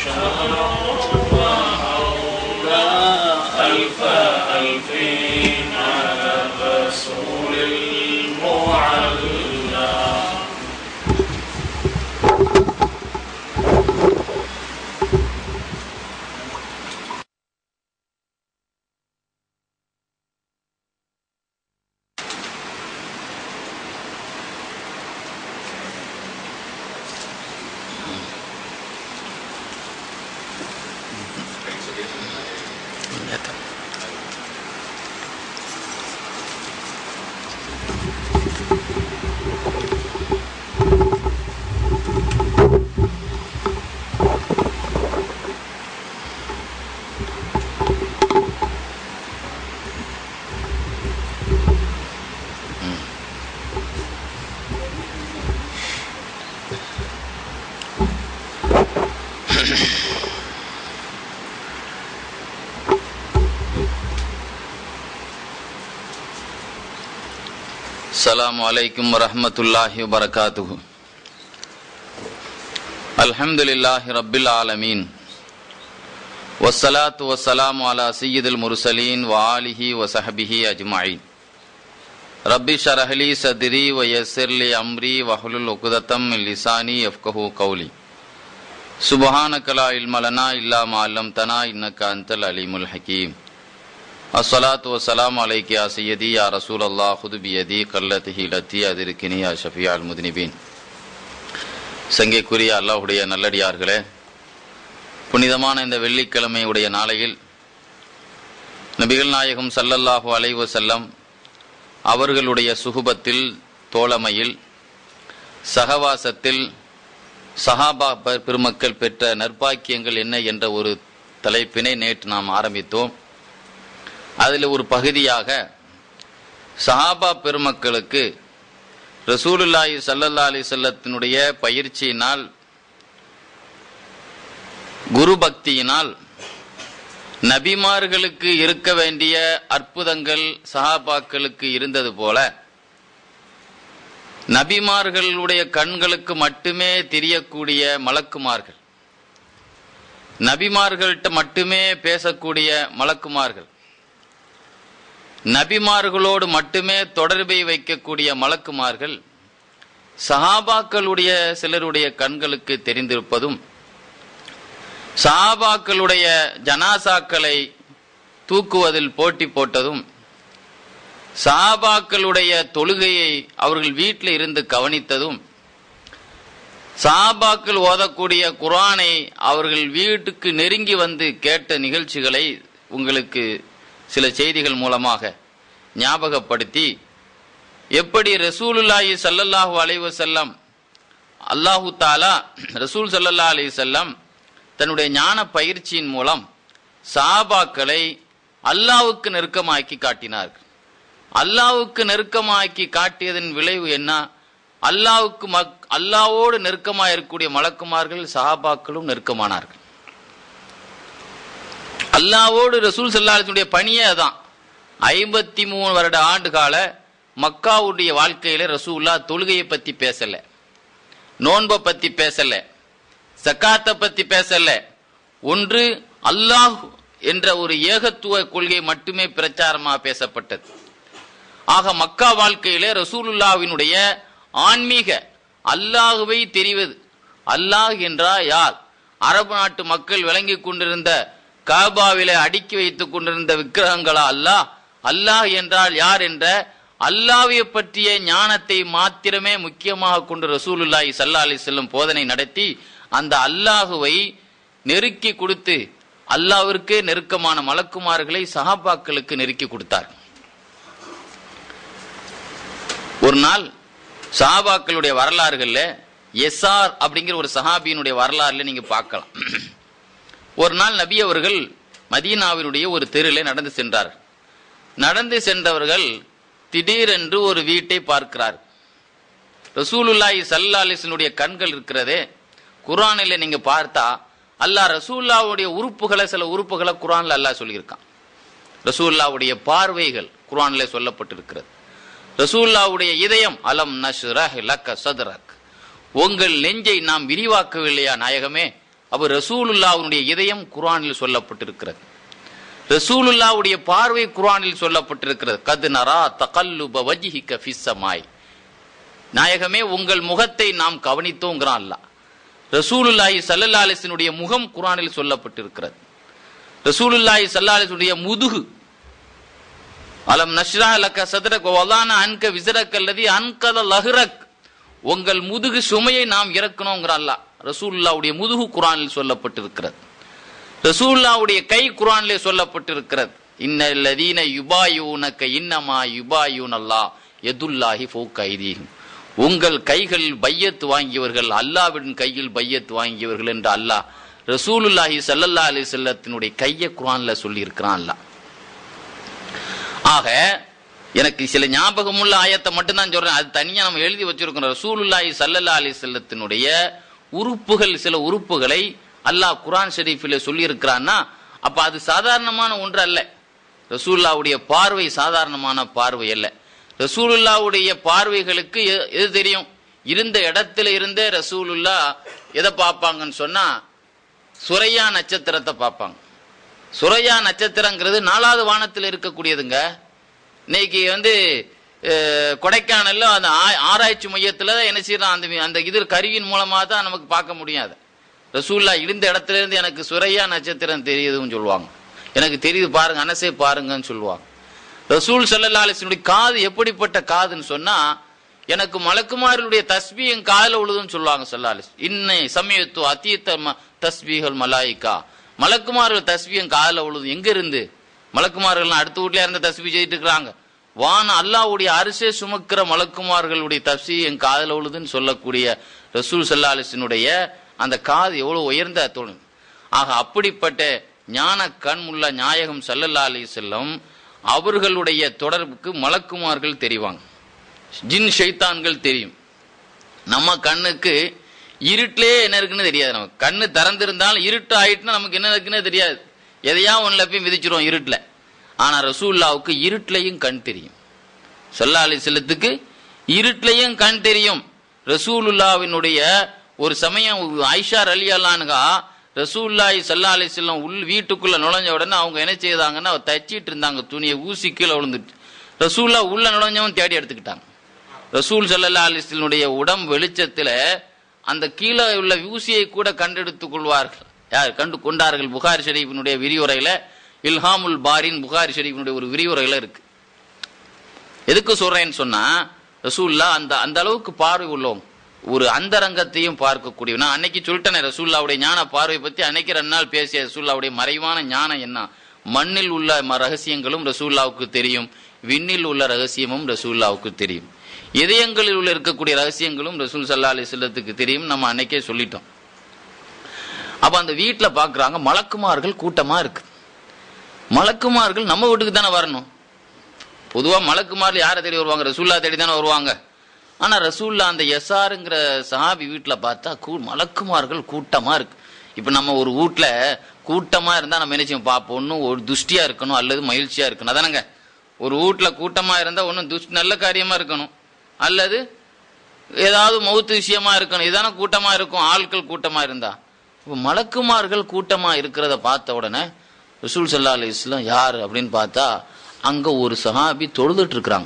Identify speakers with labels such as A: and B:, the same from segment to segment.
A: ألف ألف على الرسول المعلى
B: السلام عليكم ورحمة الله وبركاته الحمد لله رب العالمين والصلاة والسلام على سيد المرسلين وآله وصحبه أجمعين رب اشرح لي صدري ويسر لي أمري واحلل عقدة من لساني يفقهوا قولي سبحانك لا علم لنا إلا ما علمتنا إنك أنت العليم الحكيم الصلاة والسلام عليك يا سيدي يا رسول الله خذ بيدي قلته التي أدركني يا شفيع المذنبين சங்கைக்குரிய அல்லாஹுடைய நல்லடியார்களே புனிதமான இந்த வெள்ளிக்கிழமையுடைய நாளையில் நபிகள் நாயகம் சல்லல்லாஹு அலைஹி வஸல்லம் அவர்களுடைய சுகுபத்தில் தோழமையில் சகவாசத்தில் சஹாபா பெ- பெருமக்கள் பெற்ற நற்பாக்கியங்கள் என்ன என்ற ஒரு தலைப்பினை நேற்று நாம் ஆரம்பித்தோம் அதில் ஒரு பகுதியாக சஹாபா பெருமக்களுக்கு ரசூலுல்லாஹி ஸல்லல்லாஹு அலைஹி செல்லத்தினுடைய பயிற்சியினால் குரு பக்தியினால் நபிமார்களுக்கு இருக்க வேண்டிய அற்புதங்கள் சஹாபாக்களுக்கு இருந்தது போல நபிமார்களுடைய கண்களுக்கு மட்டுமே தெரியக்கூடிய மலக்குமார்கள் நபிமார்கள்ட்ட மட்டுமே பேசக்கூடிய மலக்குமார்கள் நபிமார்களோடு மட்டுமே தொடர்பை வைக்கக்கூடிய மலக்குமார்கள் சஹாபாக்களுடைய சிலருடைய கண்களுக்கு தெரிந்திருப்பதும் சஹாபாக்களுடைய ஜனாசாக்களை தூக்குவதில் போட்டி போட்டதும் சஹாபாக்களுடைய தொழுகையை அவர்கள் வீட்டில் இருந்து கவனித்ததும் சஹாபாக்கள் ஓதக்கூடிய குர்ஆனை அவர்கள் வீட்டுக்கு நெருங்கி வந்து கேட்ட நிகழ்ச்சிகளை உங்களுக்கு சில செய்திகள் மூலமாக ஞாபகப்படுத்தி எப்படி ரசூலுல்லாஹி ஸல்லல்லாஹு அலைஹி வஸல்லம் அல்லாஹு தாலா ரசூல் ஸல்லல்லாஹு அலைஹி வஸல்லம் தன்னுடைய ஞான பயிற்சியின் மூலம் சஹாபாக்களை அல்லாஹ்வுக்கு நெருக்கமாக்கி காட்டினார்கள் அல்லாஹ்வுக்கு நெருக்கமாக்கி காட்டியதன் விளைவு என்ன அல்லாஹ்வுக்கு மக் அல்லாஹ்வோடு நெருக்கமாக இருக்கக்கூடிய மலக்குமார்கள் சஹாபாக்களும் நெருக்கமானார்கள் அல்லாவோடு ரசூல் சல்லாஹுடைய பணியே அதான் ஐம்பத்தி மூணு வருட ஆண்டு கால மக்காவுடைய வாழ்க்கையில ரசூல்லா தொழுகையை பத்தி பேசல நோன்பை பத்தி பேசல சக்காத்தை பத்தி பேசல ஒன்று அல்லாஹ் என்ற ஒரு ஏகத்துவ கொள்கை மட்டுமே பிரச்சாரமா பேசப்பட்டது ஆக மக்கா வாழ்க்கையிலே ரசூலுல்லாவினுடைய ஆன்மீக அல்லாஹுவை தெரிவது அல்லாஹ் என்றா யார் அரபு நாட்டு மக்கள் விளங்கிக் கொண்டிருந்த காபாவிலே அடுக்கி வைத்துக் கொண்டிருந்த விக்கிரகங்களா அல்லாஹ் அல்லாஹ் என்றால் யார் என்ற அல்லாஹ்வை பற்றிய ஞானத்தை மாத்திரமே முக்கியமாக கொண்டு ரசூலுல்லாஹி ஸல்லல்லாஹு அலைஹி வஸல்லம் போதனை நடத்தி அந்த அல்லாஹுவை நெருக்கி கொடுத்து அல்லாஹ்விற்கே நெருக்கமான மலக்குமார்களை சஹாபாக்களுக்கு நெருக்கி கொடுத்தார் ஒரு நாள் சஹாபாக்களுடைய வரலாறுகள்ல எஸ்ஆர் அப்படிங்கிற ஒரு சஹாபியினுடைய வரலாறுல நீங்க பார்க்கலாம் ஒரு நாள் நபி அவர்கள் மதீனாவினுடைய ஒரு தெருவில் நடந்து சென்றார் நடந்து சென்றவர்கள் திடீரென்று ஒரு வீட்டை பார்க்கிறார் ரசூலுல்லாஹி ஸல்லல்லாஹு அலைஹி வஸல்லுடைய கண்கள் இருக்கிறதே குர்ஆனில் நீங்க பார்த்தா அல்லாஹ் ரசூலுல்லாவுடைய உறுப்புகளை சில உறுப்புகளை குர்ஆன்ல அல்லாஹ் சொல்லியிருக்கான் ரசூலுல்லாவுடைய பார்வைகள் குர்ஆன்ல சொல்லப்பட்டிருக்கிறது ரசூலுல்லாவுடைய இதயம் அலம் நஷ்ரஹ் லக்க சத்ரக் உங்கள் நெஞ்சை நாம் விரிவாக்கவில்லையா நாயகமே அப்ப ரசூலுல்லாவுடைய இதயம் குர்ஆனில் சொல்லப்பட்டிருக்கிறது ரசூலுல்லாவுடைய பார்வை குர்ஆனில் சொல்லப்பட்டிருக்கிறது கது நரா தகல்லுப வஜ்ஹிக ஃபிஸ்ஸமாய் நாயகமே உங்கள் முகத்தை நாம் கவனித்தோங்கிறான் அல்லாஹ் ரசூலுல்லாஹி ஸல்லல்லாஹு அலைஹி வஸல்லுடைய முகம் குர்ஆனில் சொல்லப்பட்டிருக்கிறது ரசூலுல்லாஹி ஸல்லல்லாஹு அலைஹி வஸல்லுடைய முதுகு அலம் நஷ்ரா லக்க சதரக் வலான அன்க விசரக் அல்லதி அன்கத லஹ்ரக் உங்கள் முதுகு சுமையை நாம் இறக்கணுங்கிற அல்லாஹ் ரசூலுல்லாவுடைய முதுகு குர்ஆனில் சொல்லப்பட்டிருக்கிறது ரசூலுல்லாவுடைய கை குர்ஆனிலே சொல்லப்பட்டிருக்கிறது இன்னல்லதீன யுபாயூனக இன்னமா யுபாயூன் அல்லாஹ் எதுல்லாஹி ஃபௌக ஐதீஹிம் உங்கள் கைகளில் பையத்து வாங்கியவர்கள் அல்லாவின் கையில் பையத்து வாங்கியவர்கள் என்று அல்லாஹ் ரசூலுல்லாஹி ஸல்லல்லாஹு அலைஹி வஸல்லத்தினுடைய கையை குர்ஆன்ல சொல்லி இருக்கிறான் அல்லாஹ் ஆக எனக்கு சில ஞாபகமுள்ள ஆயத்தை மட்டும்தான் சொல்றேன் அது தனியா நம்ம எழுதி வச்சிருக்கிறோம் ரசூலுல்லாஹி ஸல்லல்லாஹு அலைஹி வஸல்லத்தினுடைய உறுப்புகள் சில உறுப்புகளை அல்லாஹ் குர்ஆன் ஷரீஃபில் சொல்லி இருக்கிறான்னா அப்ப அது சாதாரணமான ஒன்று அல்ல ரசூலுல்லாவுடைய பார்வை சாதாரணமான பார்வை அல்ல ரசூலுல்லாவுடைய பார்வைகளுக்கு எ- எது தெரியும் இருந்த இடத்துல இருந்தே ரசூலுல்லா எதை பார்ப்பாங்கன்னு சொன்னா சுரையா நட்சத்திரத்தை பார்ப்பாங்க சுரையா நட்சத்திரங்கிறது நாலாவது வானத்தில் இருக்கக்கூடியதுங்க இன்னைக்கு வந்து அஹ், கொடைக்கானல்ல அந்த ஆ- ஆராய்ச்சி மையத்துல தான் என்ன செய்யறான் அந்த அந்த இது கருவியின் மூலமா தான் நமக்கு பார்க்க முடியாது ரசூல்லா இருந்த இடத்துல இருந்து எனக்கு சுரையா நட்சத்திரம் தெரியுதுன்னு சொல்லுவாங்க எனக்கு தெரியுது பாருங்க அனசே பாருங்கன்னு சொல்லுவாங்க ரசூல் ஸல்லல்லாஹு அலைஹி வஸல்லம் காது எப்படிப்பட்ட காதுன்னு சொன்னா எனக்கு மலக்குமார்களுடைய தஸ்பீ என் காதுல உழுதுன்னு சொல்லுவாங்க ஸல்லல்லாஹு அலைஹி வஸல்லம். இன்னை சமயத்து அத்தீத்த ம- தஸ்பீஹல் மலாயிகா மலக்குமார்கள் தஸ்பீ என் காதுல உழுது எங்க இருந்து மலக்குமார்கள் அடுத்த வீட்ல இருந்து தஸ்பீ செய்துட்டு இருக்கிறாங்க வான அல்லாஹ்வுடைய அரிசே சுமக்கிற மலக்குமார்களுடைய தஸ்பீ என் காதுல உழுதுன்னு சொல்லக்கூடிய ரசூல் ஸல்லல்லாஹு அலைஹி வஸல்லுடைய அந்த காது எவ்வளவு உயர்ந்த தோணும் ஆக அப்படிப்பட்ட ஞான கண் உள்ள நாயகம் ஸல்லல்லாஹு அலைஹி வஸல்லம் அவர்களுடைய தொடர்புக்கு மலக்குமார்கள் தெரிவாங்க ஜின் ஷைத்தான்கள் தெரியும் நம்ம கண்ணுக்கு இருட்டிலே என்ன இருக்குன்னு தெரியாது நமக்கு கண்ணு திறந்திருந்தாலும் இருட்டு ஆயிட்டுனா நமக்கு என்ன இருக்குன்னு தெரியாது எதையா ஒண்ணுல போய் மிதிச்சிரும் இருட்டுல ஆனா ரசூல்லாவுக்கு இருட்டுலையும் கண் தெரியும் சல்லா அலி செல்லத்துக்கு இருட்டுலையும் கண் தெரியும் ரசூலுல்லாவினுடைய ஒரு சமயம் ஐஷா அலி அல்லானுகா ரசூல்லாய் சல்லா அலி செல்லம் உள் வீட்டுக்குள்ள நுழைஞ்ச உடனே அவங்க என்ன செய்தாங்கன்னா தச்சிட்டு இருந்தாங்க துணியை ஊசி கீழே விழுந்துட்டு ரசூல்லா உள்ள நுழைஞ்சவன் தேடி எடுத்துக்கிட்டாங்க ரசூல் சல்லல்லா அலிஸ்லனுடைய உடம் வெளிச்சத்துல அந்த கீழே உள்ள ஊசியை கூட கண்டெடுத்துக் கொள்வார்கள் யார் கண்டு கொண்டார்கள் புகாரி ஷெரீஃபினுடைய விரிவுரையில இல்ஹாமுல் பாரின் புகாரி ஷெரீஃபினுடைய ஒரு விரிவுரையில இருக்கு எதுக்கு சொல்றேன்னு சொன்னா ரசூல்லா அந்த அந்த அளவுக்கு பார்வை உள்ளவங்க ஒரு அந்தரங்கத்தையும் பார்க்கக்கூடிய நான் அன்னைக்கு சொல்லிட்டேனே ரசூல்லாவுடைய ஞான பார்வை பத்தி அன்னைக்கு ரெண்டு நாள் பேசிய ரசூல்லாவுடைய மறைவான ஞானம் என்ன மண்ணில் உள்ள ம- ரகசியங்களும் ரசூல்லாவுக்கு தெரியும் விண்ணில் உள்ள ரகசியமும் ரசூல்லாவுக்கு தெரியும் இதயங்களில் உள்ள இருக்கக்கூடிய ரகசியங்களும் ரசூல் சல்லா அலி செல்லத்துக்கு தெரியும் நம்ம அன்னைக்கே சொல்லிட்டோம் அப்ப அந்த வீட்டுல பாக்குறாங்க மலக்குமார்கள் கூட்டமா இருக்கு மலக்குமார்கள் நம்ம வீட்டுக்கு தானே வரணும் பொதுவா மலக்குமார்கள் யாரை தேடி வருவாங்க ரசூல்லா தேடி தானே வருவாங்க ஆனா ரசூல்லா அந்த எஸ்ஆருங்கிற சஹாபி வீட்டுல பார்த்தா கூ மலக்குமார்கள் கூட்டமா இருக்கு இப்ப நம்ம ஒரு வீட்ல கூட்டமா இருந்தா நம்ம என்ன செய்வோம் பார்ப்போம் ஒன்னும் ஒரு துஷ்டியா இருக்கணும் அல்லது மகிழ்ச்சியா இருக்கணும் அதானங்க ஒரு வீட்ல கூட்டமா இருந்தா ஒன்னும் துஷ்ட நல்ல காரியமா இருக்கணும் அல்லது ஏதாவது மௌத்து விஷயமா இருக்கணும் இதானே கூட்டமா இருக்கும் ஆட்கள் கூட்டமா இருந்தா இப்ப மலக்குமார்கள் கூட்டமா இருக்கிறத பார்த்த உடனே ரசூல் சல்லா அலி இஸ்லாம் யார் அப்படின்னு பார்த்தா அங்க ஒரு சஹாபி தொழுதுட்டு இருக்கிறாங்க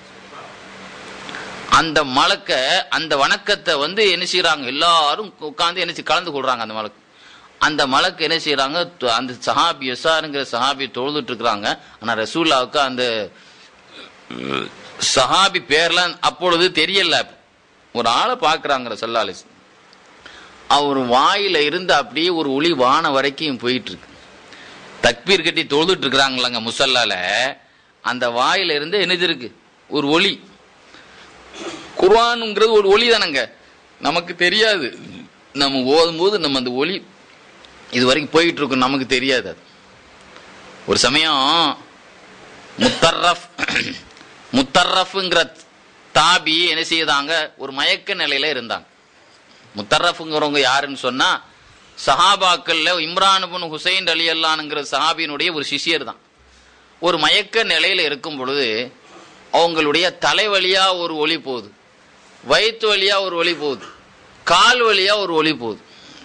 B: அந்த மலக்க அந்த வணக்கத்தை வந்து என்ன செய்யறாங்க எல்லாரும் உட்கார்ந்து என்ன செய்ய- கலந்து கொள்றாங்க அந்த மலக்கு அந்த மலக்கு என்ன செய்யறாங்க து- அந்த சஹாபி எஸ்ஆருங்கிற சஹாபி தொழுதுட்டு இருக்கிறாங்க ஆனா ரசூல்லாவுக்கு அந்த சஹாபி பேர்லாம் அப்பொழுது தெரியல ஒரு ஆளை பாக்குறாங்க சல்லாலிஸ் அவர் வாயில இருந்து அப்படியே ஒரு ஒளி வான வரைக்கும் போயிட்டு இருக்கு தக்பீர் கட்டி தொழுதுட்டு இருக்கிறாங்களாங்க முசல்லால அந்த வாயில இருந்து என்னது இருக்கு ஒரு ஒளி குர்ஆனுங்கிறது ஒரு ஒளி தானங்க நமக்கு தெரியாது நம்ம ஓதும்போது நம்ம அந்த ஒளி இது வரைக்கும் போயிட்டு இருக்கும் நமக்கு தெரியாது அது ஒரு சமயம் முத்தர்ரஃப் முத்தர்ரஃப்ங்கிற தாபி என்ன செய்தாங்க ஒரு மயக்க நிலையில இருந்தாங்க முத்தர்ரஃப்ங்கிறவங்க யாருன்னு சொன்னா சஹாபாக்கள்ல இம்ரான் பின் ஹுசைன் அலி அல்லானுங்கிற சஹாபியினுடைய ஒரு சிஷியர் தான் ஒரு மயக்க நிலையில இருக்கும் பொழுது அவங்களுடைய தலை வழியா ஒரு ஒளி போகுது வயிற்று வழியா ஒரு ஒளி போகுது கால் வழியா ஒரு ஒளி போகுது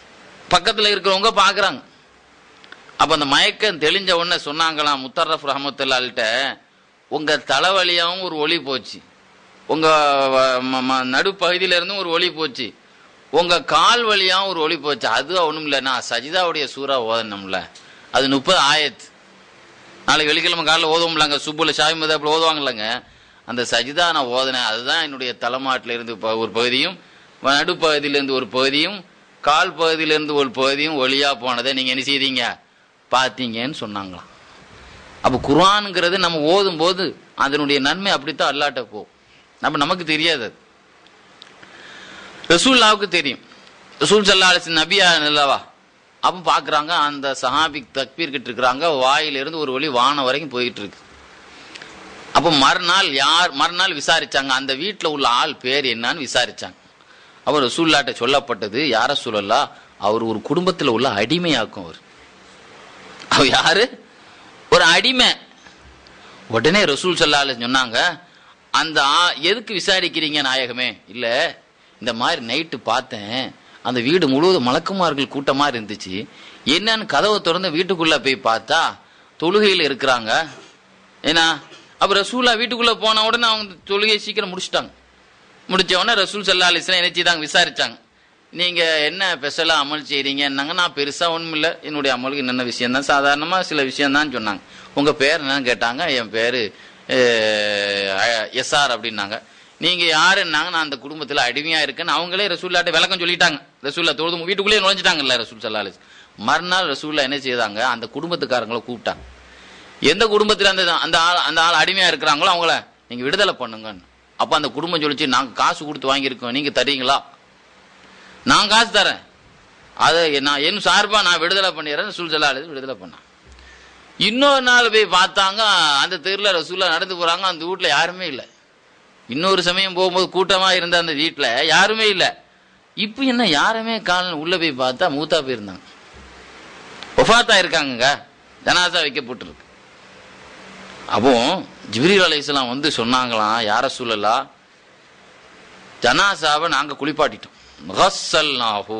B: பக்கத்துல இருக்கிறவங்க பாக்குறாங்க அப்ப அந்த மயக்கம் தெளிஞ்ச உடனே சொன்னாங்களாம் முத்தரஃப் ரஹமத்துல்லால்கிட்ட உங்க தலைவலியாவும் ஒரு ஒளி போச்சு உங்க வ- ம- ம- நடுப்பகுதியில இருந்தும் ஒரு ஒளி போச்சு உங்க கால் வழியாவும் ஒரு ஒளி போச்சு அது ஒண்ணும் இல்ல நான் சஜிதாவுடைய சூறா ஓதணும்ல அது முப்பது ஆயத்து நாளைக்கு வெள்ளிக்கிழமை காலைல ஓதுவோம்லங்க சுப்புல ஷாமி மதாப்பில் ஓதுவாங்கல்லங்க அந்த சஜிதா நான் ஓதினேன் அதுதான் என்னுடைய தலைமாட்டில இருந்து ப- ஒரு பகுதியும் வ- நடுப்பகுதியிலிருந்து ஒரு பகுதியும் கால் பகுதியிலிருந்து ஒரு பகுதியும் ஒளியா போனதை நீங்க என்ன செய்தீங்க பார்த்தீங்கன்னு சொன்னாங்களாம் அப்ப குர்ஆன்ங்கிறது நம்ம ஓதும் போது அதனுடைய நன்மை அப்படித்தான் அல்லாட்ட போகும் நம்ம நமக்கு தெரியாது அது ரசூல்லாவுக்கு தெரியும் ரசூல் சல்லா அலிஸ் நபியா அல்லவா அப்போ பார்க்குறாங்க அந்த சஹாபி தக்பீர் கிட்ட இருக்கிறாங்க வாயிலிருந்து ஒரு ஒளி வானம் வரைக்கும் போயிட்டு இருக்கு அப்போ மறுநாள் யார் மறுநாள் விசாரிச்சாங்க அந்த வீட்டில் உள்ள ஆள் பேர் என்னன்னு விசாரிச்சாங்க அப்போ ரசூல்லாட்ட சொல்லப்பட்டது யார சொல்லலா அவர் ஒரு குடும்பத்தில் உள்ள அடிமையாக்கும் அவர் அவர் யாரு ஒரு அடிமை உடனே ரசூல் சல்லால சொன்னாங்க அந்த ஆ- எதுக்கு விசாரிக்கிறீங்க நாயகமே இல்ல இந்த மாதிரி நைட்டு பார்த்தேன் அந்த வீடு முழுவதும் மலக்குமார்கள் கூட்டமா இருந்துச்சு என்னன்னு கதவை திறந்து வீட்டுக்குள்ள போய் பார்த்தா தொழுகையில் இருக்கிறாங்க ஏன்னா அப்ப ரசூலா வீட்டுக்குள்ள போன உடனே அவங்க தொழுகையை சீக்கிரம் முடிச்சிட்டாங்க முடிச்ச உடனே ரசூல் சல்லா அலிஸ்லாம் என்ன செய்தாங்க விசாரிச்சாங்க நீங்க என்ன ஸ்பெஷலா அமல் செய்றீங்கன்னாங்க நான் பெருசா ஒண்ணும் இல்ல என்னுடைய அமலுக்கு என்னென்ன விஷயம் தான் சாதாரணமா சில விஷயம் தான் சொன்னாங்க உங்க பேர் என்னன்னு கேட்டாங்க என் பேரு எஸ்ஆர் அப்படின்னாங்க நீங்க யாருன்னாங்க நான் அந்த குடும்பத்துல அடிமையா இருக்கேன்னு அவங்களே ரசூல்லாட்ட விளக்கம் சொல்லிட்டாங்க ரசூல்லா தொழுது வீட்டுக்குள்ளேயே நுழைஞ்சிட்டாங்கல்ல ரசூல் சல்லா அலிஸ் மறுநாள் ரசூல்லா என்ன செய்தாங்க அந்த குடும்பத்துக்காரங்களை கூப்பிட்டாங்க எந்த குடும்பத்துல அந்த அந்த ஆள் அந்த ஆள் அடிமையா இருக்கிறாங்களோ அவங்கள நீங்க விடுதலை பண்ணுங்கன்னு அப்ப அந்த குடும்பம் சொல்லிச்சு நாங்க காசு கொடுத்து வாங்கியிருக்கோம் நீங்க தரீங்களா நான் காசு தரேன் அதை நான் என் சார்பா நான் விடுதலை பண்ணிடுறேன் ரசூல் சல்லா அலிஸ் விடுதலை பண்ணான் இன்னொரு நாள் போய் பார்த்தாங்க அந்த தெருல ரசூலா நடந்து போறாங்க அந்த வீட்ல யாருமே இல்லை இன்னொரு சமயம் போகும்போது கூட்டமா இருந்த அந்த வீட்ல யாருமே இல்லை இப்போ என்ன யாருமே கால உள்ள போய் பார்த்தா மூத்தா போயிருந்தாங்க ஒஃபாத்தா இருக்காங்கங்க ஜனாசா வைக்கப்பட்டிருக்கு அப்போ ஜிப்ரீல் அலைஹிஸ்ஸலாம் வந்து சொன்னாங்களாம் யார சூழலா ஜனாசாவை நாங்க குளிப்பாட்டிட்டோம் முகசல்னாஹு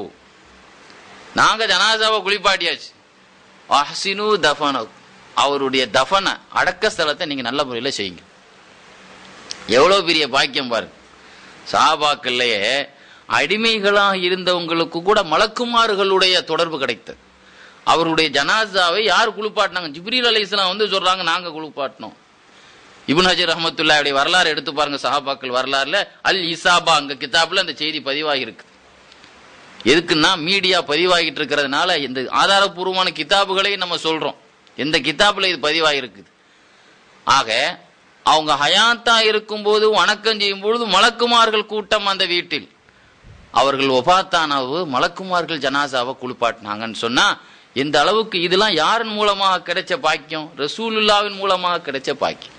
B: நாங்க ஜனாசாவை குளிப்பாட்டியாச்சு அஹ்சினு தஃபன அவருடைய தஃபன அடக்க ஸ்தலத்தை நீங்க நல்ல முறையில் செய்யுங்க எவ்வளவு பெரிய பாக்கியம் பாரு சாபாக்கள்லயே அடிமைகளாக இருந்தவங்களுக்கு கூட மலக்குமார்களுடைய தொடர்பு கிடைத்தது அவருடைய ஜனாசாவை யார் குளிப்பாட்டினாங்க ஜிப்ரீல் அலைஹிஸ்ஸலாம் வந்து சொல்றாங்க நாங்க குளிப்பாட்டினோம் இப்னு ஹஜர் ரஹமத்துல்லாவுடைய வரலாறு எடுத்து பாருங்க சஹாபாக்கள் வரலாறுல அல் இசாபா அங்க கிதாப்ல அந்த செய்தி பதிவாகி இருக்கு எதுக்குன்னா மீடியா பதிவாகிட்டு இருக்கிறதுனால இந்த ஆதாரபூர்வமான கிதாபுகளை நம்ம சொல்றோம் எந்த கிதாபுல இது பதிவாகி இருக்குது ஆக அவங்க ஹயாத்தா இருக்கும்போது வணக்கம் செய்யும் பொழுது மலக்குமார்கள் கூட்டம் அந்த வீட்டில் அவர்கள் ஒபாத்தானாவு மலக்குமார்கள் ஜனாசாவை குளிப்பாட்டினாங்கன்னு சொன்னா எந்த அளவுக்கு இதெல்லாம் யாரின் மூலமாக கிடைச்ச பாக்கியம் ரசூலுல்லாவின் மூலமாக கிடைச்ச பாக்கியம்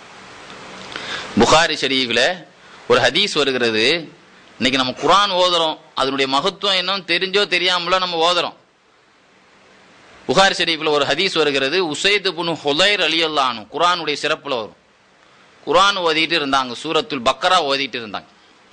B: புகாரி ஷரீஃப்ல ஒரு ஹதீஸ் வருகிறது இன்னைக்கு நம்ம குர்ஆன் ஓதுறோம் அதனுடைய மகத்துவம் என்னன்னு தெரிஞ்சோ தெரியாமலோ நம்ம ஓதுறோம் புகாரி ஷரீஃப்ல ஒரு ஹதீஸ் வருகிறது உசைது புனு ஹுலைர் அலியல்லானு குர்ஆனுடைய சிறப்புல வரும் குர்ஆன் ஓதிட்டு இருந்தாங்க சூரத்துல் பக்கரா ஓதிட்டு இருந்தாங்க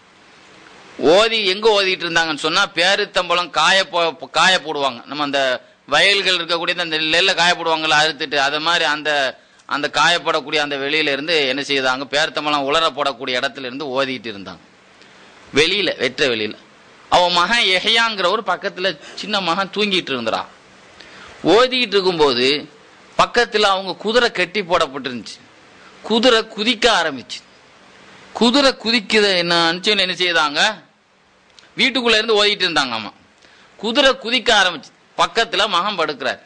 B: ஓதி எங்க ஓதிட்டு இருந்தாங்கன்னு சொன்னா பேருத்தம்பழம் காய போ- காய போடுவாங்க நம்ம அந்த வயல்கள் இருக்கக்கூடிய அந்த நெல்லை காய போடுவாங்கல்ல அறுத்துட்டு அது மாதிரி அந்த அந்த காயப்படக்கூடிய அந்த வெளியில இருந்து என்ன செய்தாங்க பேருத்தம்பழம் உலர போடக்கூடிய இடத்துல இருந்து ஓதிட்டு இருந்தாங்க வெளியில வெற்ற வெளியில அவன் மகன் எஹையாங்கிறவர் பக்கத்துல சின்ன மகன் தூங்கிட்டு இருந்தான் ஓதிட்டு இருக்கும்போது பக்கத்துல அவங்க குதிரை கட்டி போடப்பட்டிருந்துச்சு குதிரை குதிக்க ஆரம்பிச்சு குதிரை குதிக்குது என்ன அனுப்பிச்சு என்ன செய்தாங்க வீட்டுக்குள்ள இருந்து ஓதிட்டு இருந்தாங்க அம்மா குதிரை குதிக்க ஆரம்பிச்சு பக்கத்துல மகன் படுக்கிறார்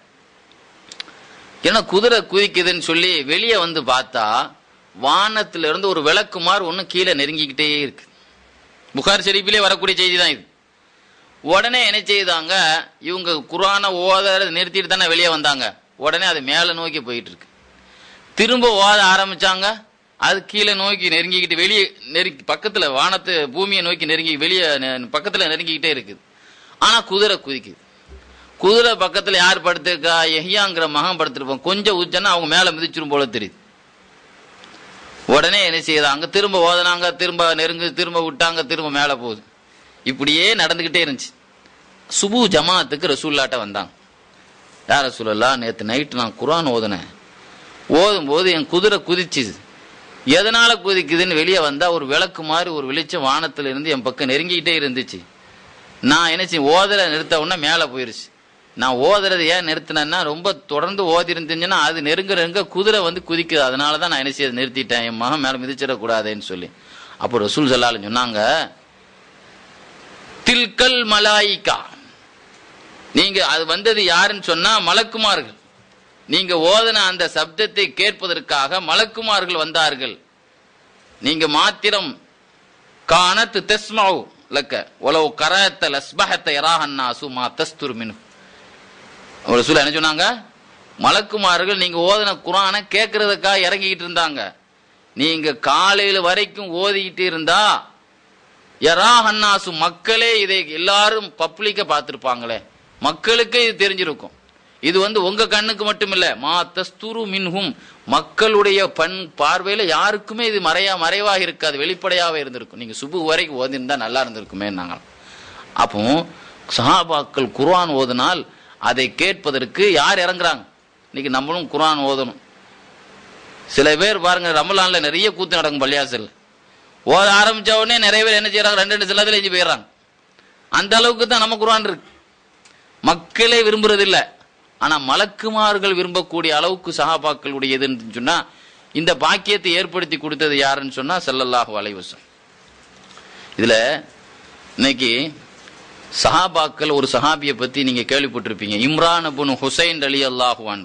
B: ஏன்னா குதிரை குதிக்குதுன்னு சொல்லி வெளியே வந்து பார்த்தா வானத்துல இருந்து ஒரு விளக்குமாறு ஒண்ணு கீழே நெருங்கிக்கிட்டே இருக்கு புகார் ஷெரீஃபிலே வரக்கூடிய செய்தி தான் இது உடனே என்ன செய்தாங்க இவங்க குரானை ஓத நிறுத்திட்டு தானே வெளியே வந்தாங்க உடனே அது மேலே நோக்கி போயிட்டு இருக்கு திரும்ப ஓத ஆரம்பிச்சாங்க அது கீழே நோக்கி நெருங்கிக்கிட்டு வெளியே நெருங்கி பக்கத்துல வானத்து பூமியை நோக்கி நெருங்கி வெளியே நெ- பக்கத்துல நெருங்கிக்கிட்டே இருக்குது ஆனா குதிரை குதிக்குது குதிரை பக்கத்துல யார் படுத்திருக்கா எஹியாங்கிற மகன் படுத்திருப்பான் கொஞ்சம் உச்சன்னா அவங்க மேல மிதிச்சிரும் போல தெரியுது உடனே என்ன செய்தாங்க திரும்ப ஓதனாங்க திரும்ப நெருங்கு திரும்ப விட்டாங்க திரும்ப மேல போகுது இப்படியே நடந்துகிட்டே இருந்துச்சு சுபு ஜமாத்துக்கு ரசூல்லாட்ட வந்தாங்க யார் ரசூலல்லா நேற்று நைட்டு நான் குரான் ஓதுனேன் ஓதும் போது என் குதிரை குதிச்சுது எதனால குதிக்குதுன்னு வெளியே வந்தா ஒரு விளக்கு மாதிரி ஒரு வெளிச்சம் வானத்துல இருந்து என் பக்கம் நெருங்கிக்கிட்டே இருந்துச்சு நான் என்ன செய்ய ஓதலை நிறுத்த உடனே மேலே போயிருச்சு நான் ஓதுறது ஏன் நிறுத்தினேன்னா ரொம்ப தொடர்ந்து ஓதி இருந்துச்சுன்னா அது நெருங்க நெருங்க குதிரை வந்து குதிக்குது அதனால தான் நான் என்ன செய்ய நிறுத்திட்டேன் என் மகன் மேலே மிதிச்சிடக்கூடாதுன்னு சொல்லி அப்போ ரசூல் சல்லாலும் சொன்னாங்க தில்கல் மலாயிகா நீங்க அது வந்தது யாருன்னு சொன்னா மலக்குமார்கள் நீங்க ஓதன அந்த சப்தத்தை கேட்பதற்காக மலக்குமார்கள் வந்தார்கள் நீங்க மாத்திரம் காணத் தஸ்மாவு லக்க உலவு கரத்த லஸ்பஹத்த யராஹன்னாசு மா தஸ்துர் மினு ஒரு சொல்ல என்ன சொன்னாங்க மலக்குமார்கள் நீங்க ஓதின குரானை கேட்கறதுக்காக இறங்கிக்கிட்டு இருந்தாங்க நீங்க காலையில வரைக்கும் ஓதிக்கிட்டு இருந்தா யராஹன்னாசு மக்களே இதை எல்லாரும் பப்ளிக்க பார்த்திருப்பாங்களே மக்களுக்கே இது தெரிஞ்சிருக்கும் இது வந்து உங்க கண்ணுக்கு மட்டும் இல்ல மா தஸ்துரு மின்ஹும் மக்களுடைய பண் பார்வையில யாருக்குமே இது மறையா மறைவாக இருக்காது வெளிப்படையாவே இருந்திருக்கும் நீங்க சுபு வரைக்கும் ஓதிருந்தா நல்லா இருந்திருக்குமே நாங்கள் அப்போ சஹாபாக்கள் குர்ஆன் ஓதினால் அதை கேட்பதற்கு யார் இறங்குறாங்க இன்னைக்கு நம்மளும் குர்ஆன் ஓதணும் சில பேர் பாருங்க ரமலான்ல நிறைய கூத்து நடக்கும் பள்ளியாசல் ஓத ஆரம்பிச்ச உடனே நிறைய பேர் என்ன செய்யறாங்க ரெண்டு ரெண்டு சிலத்துல எஞ்சி போயிடுறாங்க அந்த அளவுக்கு தான் நம்ம குர்ஆன் இருக்கு மக்களே விரும்புறது இல்ல ஆனா மலக்குமார்கள் விரும்பக்கூடிய அளவுக்கு சஹாபாக்களுடையதுன்னு சொன்னா இந்த பாக்கியத்தை ஏற்படுத்தி கொடுத்தது யாருன்னு சொன்னா ஸல்லல்லாஹு அலைஹி வஸல்லம் இதுல இன்னைக்கு சஹாபாக்கள் ஒரு சஹாபியை பத்தி நீங்க கேள்விப்பட்டிருப்பீங்க இம்ரான் அபுன் ஹுசைன் அலி அல்லாஹுவான்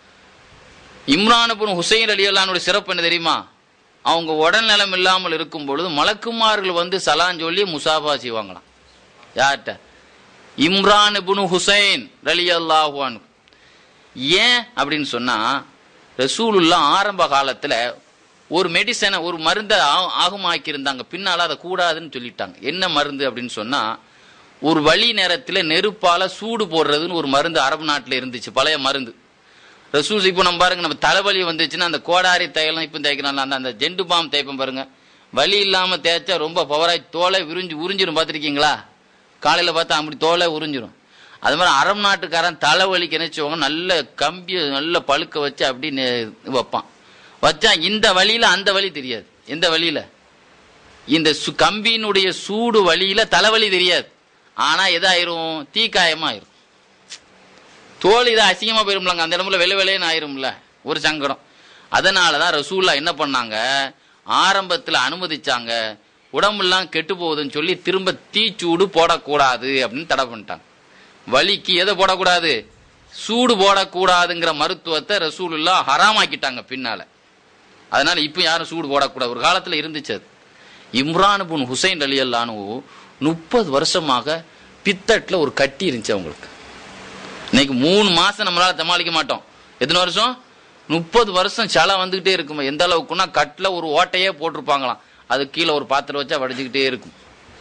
B: இம்ரான் அபுன் ஹுசைன் அலி அல்லானுடைய சிறப்பு என்ன தெரியுமா அவங்க உடல்நலம் இல்லாமல் இருக்கும் பொழுது மலக்குமார்கள் வந்து சலான் சொல்லி முசாபா செய்வாங்களாம் யார்கிட்ட இம்ரான் இப்னு ஹுசைன் ரலி அல்லாஹுவான் ஏன் அப்படின்னு சொன்னா ரசூலுல்லா ஆரம்ப காலத்துல ஒரு மெடிசனை ஒரு மருந்தை ஆ- ஆகுமாக்கி இருந்தாங்க பின்னால அதை கூடாதுன்னு சொல்லிட்டாங்க என்ன மருந்து அப்படின்னு சொன்னா ஒரு வழி நேரத்துல நெருப்பால சூடு போடுறதுன்னு ஒரு மருந்து அரபு நாட்டுல இருந்துச்சு பழைய மருந்து ரசூல் இப்போ நம்ம பாருங்க நம்ம தலைவலி வந்துச்சுன்னா அந்த கோடாரி தைலம் இப்போ தேய்க்கிறோம் அந்த அந்த ஜெண்டு பாம் தேய்ப்போம் பாருங்க வலி இல்லாம தேய்ச்சா ரொம்ப பவராய் தோலை விரிஞ்சு உறிஞ்சிரும் பார்த்திருக்கீங்களா காலையில பார்த்தா அப்படி தோலை உறிஞ்சிரும் அது மாதிரி அரபு நாட்டுக்காரன் தலைவலிக்கு நினைச்சவங்க நல்ல கம்பி நல்ல பழுக்க வச்சு அப்படி நெ- வைப்பான் வச்சா இந்த வழியில அந்த வழி தெரியாது எந்த வழியில இந்த சு- கம்பியினுடைய சூடு வழியில தலைவலி தெரியாது ஆனா எதாயிரும் தீக்காயமாயிரும் தோல் இதை அசிங்கமா போயிரும்லங்க அந்த இடத்துல வெள்ளை வெள்ளையன்னு ஆயிரும்ல ஒரு சங்கடம் அதனாலதான் ரசூல்லா என்ன பண்ணாங்க ஆரம்பத்துல அனுமதிச்சாங்க உடம்பெல்லாம் கெட்டு போகுதுன்னு சொல்லி திரும்ப தீச்சூடு போடக்கூடாது அப்படின்னு தடை பண்ணிட்டாங்க வலிக்கு எதை போடக்கூடாது சூடு போடக்கூடாதுங்கிற மருத்துவத்தை ரசூலுல்லா ஹராமாக்கிட்டாங்க பின்னால அதனால இப்ப யாரும் சூடு போடக்கூடாது ஒரு காலத்துல இருந்துச்சு அது இம்ரான் புன் ஹுசைன் அலி அல்லானு முப்பது வருஷமாக பித்தட்ல ஒரு கட்டி இருந்துச்சு அவங்களுக்கு இன்னைக்கு மூணு மாசம் நம்மளால சமாளிக்க மாட்டோம் எத்தனை வருஷம் முப்பது வருஷம் சலை வந்துகிட்டே இருக்கும் எந்த அளவுக்குன்னா கட்டில ஒரு ஓட்டையே போட்டிருப்பாங்களாம் அது கீழே ஒரு பாத்திரம் வச்சா வடிச்சுக்கிட்டே இருக்கும்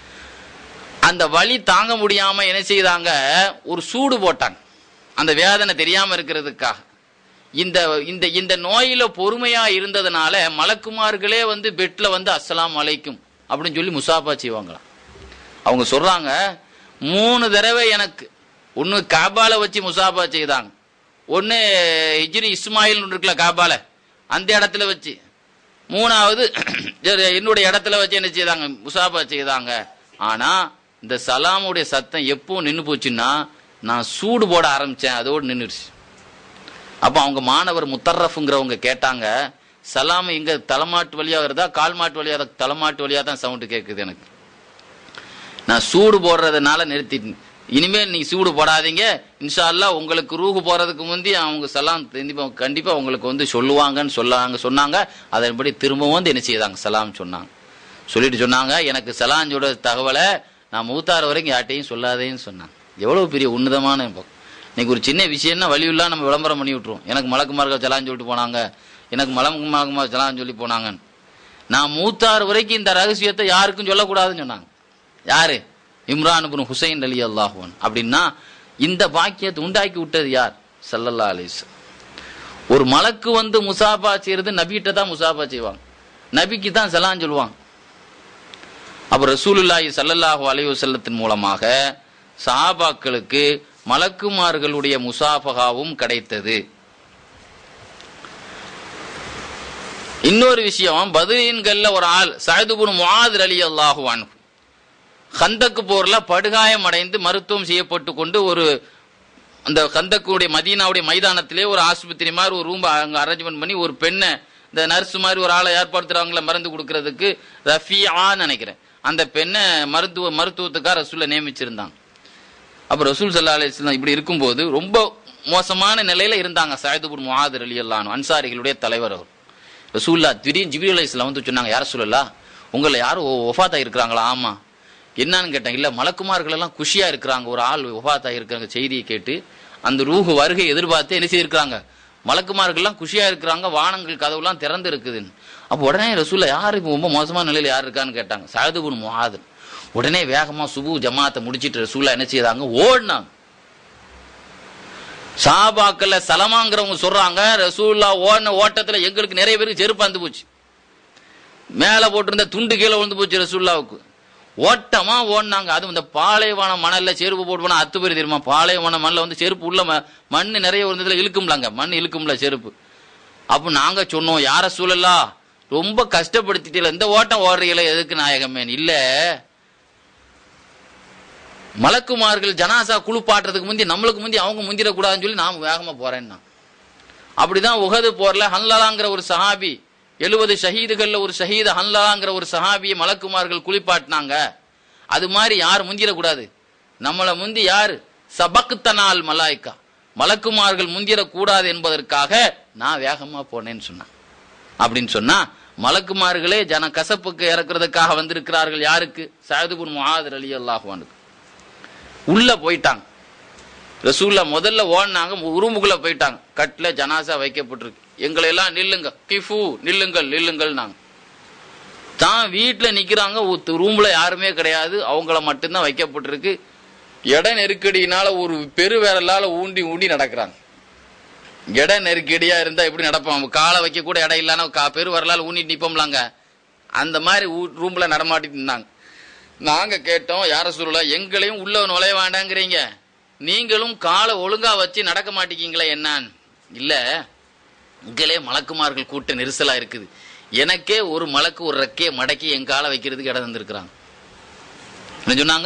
B: அந்த வலி தாங்க முடியாம என்ன செய்தாங்க ஒரு சூடு போட்டாங்க அந்த வேதனை தெரியாம இருக்கிறதுக்காக இந்த இந்த இந்த நோயில பொறுமையா இருந்ததுனால மலக்குமார்களே வந்து பெட்ல வந்து அஸ்ஸலாமு அலைக்கும் அப்படின்னு சொல்லி முசாபா செய்வாங்களாம் அவங்க சொல்றாங்க மூணு தடவை எனக்கு ஒன்னு காபால வச்சு முசாபா செய்தாங்க ஒன்னு ஹிஜ்ரி இஸ்மாயில் இருக்குல்ல காபால அந்த இடத்துல வச்சு மூணாவது என்னுடைய இடத்துல வச்சு என்ன செய்தாங்க முசாபா செய்தாங்க ஆனா இந்த சலாமுடைய சத்தம் எப்போ நின்னு போச்சுன்னா நான் சூடு போட ஆரம்பிச்சேன் அதோடு நின்றுச்சு அப்ப அவங்க மாணவர் முத்தர்ரஃப்ங்கிறவங்க கேட்டாங்க சலாம் இங்க தலைமாட்டு வழியா வருதா கால் மாட்டு வழியா வருதா? தலைமாட்டு வழியா தான் சவுண்ட் கேக்குது எனக்கு நான் சூடு போடுறதுனால நிறுத்திட்டேன் இனிமேல் நீ சூடு போடாதீங்க இன்ஷா அல்லாஹ் உங்களுக்கு ரூஹு போறதுக்கு முந்தி அவங்க சலாம் கண்டிப்பா கண்டிப்பா உங்களுக்கு வந்து சொல்லுவாங்கன்னு சொல்லாங்க சொன்னாங்க அதன்படி திரும்பவும் வந்து என்ன செய்தாங்க சலாம் சொன்னாங்க சொல்லிட்டு சொன்னாங்க எனக்கு சலாஞ்சோட தகவலை நான் மூத்தாறு வரைக்கும் யார்ட்டையும் சொல்லாதேன்னு சொன்னாங்க எவ்வளவு பெரிய உன்னதமான பக்கம். இன்னைக்கு ஒரு சின்ன விஷயம்னா வழியுள்ளா நம்ம விளம்பரம் பண்ணி விட்டுருவோம் எனக்கு மலக்குமார்கள் சலான்னு சொல்லிட்டு போனாங்க எனக்கு மலக்குமார்கள் சலான்னு சொல்லி போனாங்கன்னு நான் மூத்தாறு வரைக்கும் இந்த ரகசியத்தை யாருக்கும் சொல்லக்கூடாதுன்னு சொன்னாங்க யாரு இம்ரான் இப்னு ஹுசைன் அலி அல்லாஹுவன் அப்படின்னா இந்த பாக்கியத்தை உண்டாக்கி விட்டது யார் சல்லல்லா அலிஸ் ஒரு மலக்கு வந்து முசாபா செய்யறது நபிகிட்ட தான் முசாபா செய்வாங்க நபிக்கு தான் சலான் சொல்லுவாங்க அப்ப ரசூலுல்லாஹி ஸல்லல்லாஹு அலைஹி வஸல்லத்தின் மூலமாக சஹாபாக்களுக்கு மலக்குமார்களுடைய முசாஃபகாவும் கிடைத்தது இன்னொரு விஷயம் பதுரீன்கள்ல ஒரு ஆள் சயதுபுன் முஆத் அலி அல்லாஹு அன்ஹு கந்தக்கு போர்ல படுகாயம் அடைந்து மருத்துவம் செய்யப்பட்டு கொண்டு ஒரு அந்த கந்தக்குடைய மதீனாவுடைய மைதானத்திலே ஒரு ஆஸ்பத்திரி மாதிரி ஒரு ரூம் அங்க அரேஞ்ச்மெண்ட் பண்ணி ஒரு பெண்ணை இந்த நர்ஸ் மாதிரி ஒரு ஆளை ஏற்படுத்துறவங்கள மருந்து கொடுக்கறதுக்கு ரஃபியான்னு நினைக்கிறேன் அந்த பெண்ணை மருத்துவ மருத்துவத்துக்காக ரசூலை நியமிச்சிருந்தாங்க அப்ப ரசூல் சல்லா அலிஸ்லாம் இப்படி இருக்கும்போது ரொம்ப மோசமான நிலையில இருந்தாங்க சாயதுபுர் முஹாதர் அலி அல்லானு அன்சாரிகளுடைய தலைவர் அவர் ரசூல்லா திடீர்னு ஜிபிரி அலி இஸ்லாம் வந்து சொன்னாங்க யார சொல்லலா உங்களை யாரும் ஒஃபாத்தா இருக்கிறாங்களா ஆமா என்னன்னு கேட்டேன் இல்ல மலக்குமார்கள் எல்லாம் குஷியா இருக்கிறாங்க ஒரு ஆள் ஒஃபாத்தா இருக்கிறாங்க செய்தியை கேட்டு அந்த ரூஹு வருகை எதிர்பார்த்து என்ன செய்திருக்கிறாங்க மலக்குமார்கள்லாம் குஷியா இருக்கிறாங்க வானங்கள் கதவுலாம் திறந்து இருக்குதுன்னு அப்போ உடனே ரசூல்லா யாரு இப்ப ரொம்ப மோசமான நிலையில யார் இருக்கான்னு கேட்டாங்க சாயதுபுன் முஹாதர் உடனே வேகமா சுபு ஜமாத்தை முடிச்சிட்டு ரசூல்லா என்ன செய்தாங்க ஓடினாங்க சாபாக்கல்ல சலமாங்கிறவங்க சொல்றாங்க ரசூல்லா ஓடின ஓட்டத்துல எங்களுக்கு நிறைய பேருக்கு செருப்பு வந்து போச்சு மேல போட்டிருந்த துண்டு கீழே விழுந்து போச்சு ரசூல்லாவுக்கு ஓட்டமா ஓடினாங்க அதுவும் இந்த பாலைவன மணல்ல செருப்பு போட்டு போனா அத்து பேர் தெரியுமா பாலைவன மண்ணில் வந்து செருப்பு உள்ள ம- மண்ணு நிறைய இருந்ததுல இழுக்கும்லாங்க மண் இழுக்கும்ல செருப்பு அப்ப நாங்க சொன்னோம் யார சூழலா ரொம்ப கஷ்டப்படுத்திட்டீல இந்த ஓட்டம் ஓடுறீங்களே எதுக்கு நாயகமே இல்ல மலக்குமார்கள் ஜனாசா குளிப்பாட்டுறதுக்கு முந்தி நம்மளுக்கு முந்தி அவங்க முந்திடக்கூடாதுன்னு சொல்லி நான் வேகமா போறேன்னா அப்படிதான் உகது போர்ல ஹன்லாலாங்கிற ஒரு சஹாபி எழுபது ஷஹீதுகள்ல ஒரு ஷஹீத ஹன்லாலாங்கிற ஒரு சஹாபியை மலக்குமார்கள் குளிப்பாட்டினாங்க அது மாதிரி யார் முந்திடக்கூடாது நம்மளை முந்தி யாரு சபக்தனால் மலாய்க்கா மலக்குமார்கள் முந்திடக்கூடாது என்பதற்காக நான் வேகமா போனேன்னு சொன்னான் அப்படின்னு சொன்னா மலக்குமார்களே ஜன கசப்புக்கு இறக்குறதுக்காக வந்திருக்கிறார்கள் யாருக்கு சாயதுபுன் முஹாதர் அலி அல்லாஹுவானுக்கு உள்ள போயிட்டாங்க ரசூல்லா முதல்ல ஓடினாங்க உருமுக்குள்ள போயிட்டாங்க கட்டில ஜனாசா வைக்கப்பட்டிருக்கு எங்களை எல்லாம் நில்லுங்க கிஃபு நில்லுங்கள் நில்லுங்கள் நாங்க தான் வீட்டுல நிக்கிறாங்க ஒரு ரூம்ல யாருமே கிடையாது அவங்கள மட்டும்தான் வைக்கப்பட்டிருக்கு இட நெருக்கடியினால ஒரு பெரு விரலால ஊண்டி ஊண்டி நடக்கிறாங்க இட நெருக்கடியா இருந்தா எப்படி நடப்பான் காலை வைக்க கூட இடம் இல்லாம கா பெரு வரலால் ஊனி நிப்போம்லாங்க அந்த மாதிரி ஊ- ரூம்ல நடமாட்டிட்டு இருந்தாங்க நாங்க கேட்டோம் யார சொல்லல எங்களையும் உள்ள நுழைய வேண்டாங்கிறீங்க நீங்களும் காலை ஒழுங்கா வச்சு நடக்க மாட்டேங்கீங்களே என்னான்னு இல்ல இங்களே மலக்குமார்கள் கூட்ட நெரிசலா இருக்குது எனக்கே ஒரு மலக்கு ஒரு ரெக்கையை மடக்கி என் காலை வைக்கிறதுக்கு இடம் தந்திருக்கிறாங்க என்ன சொன்னாங்க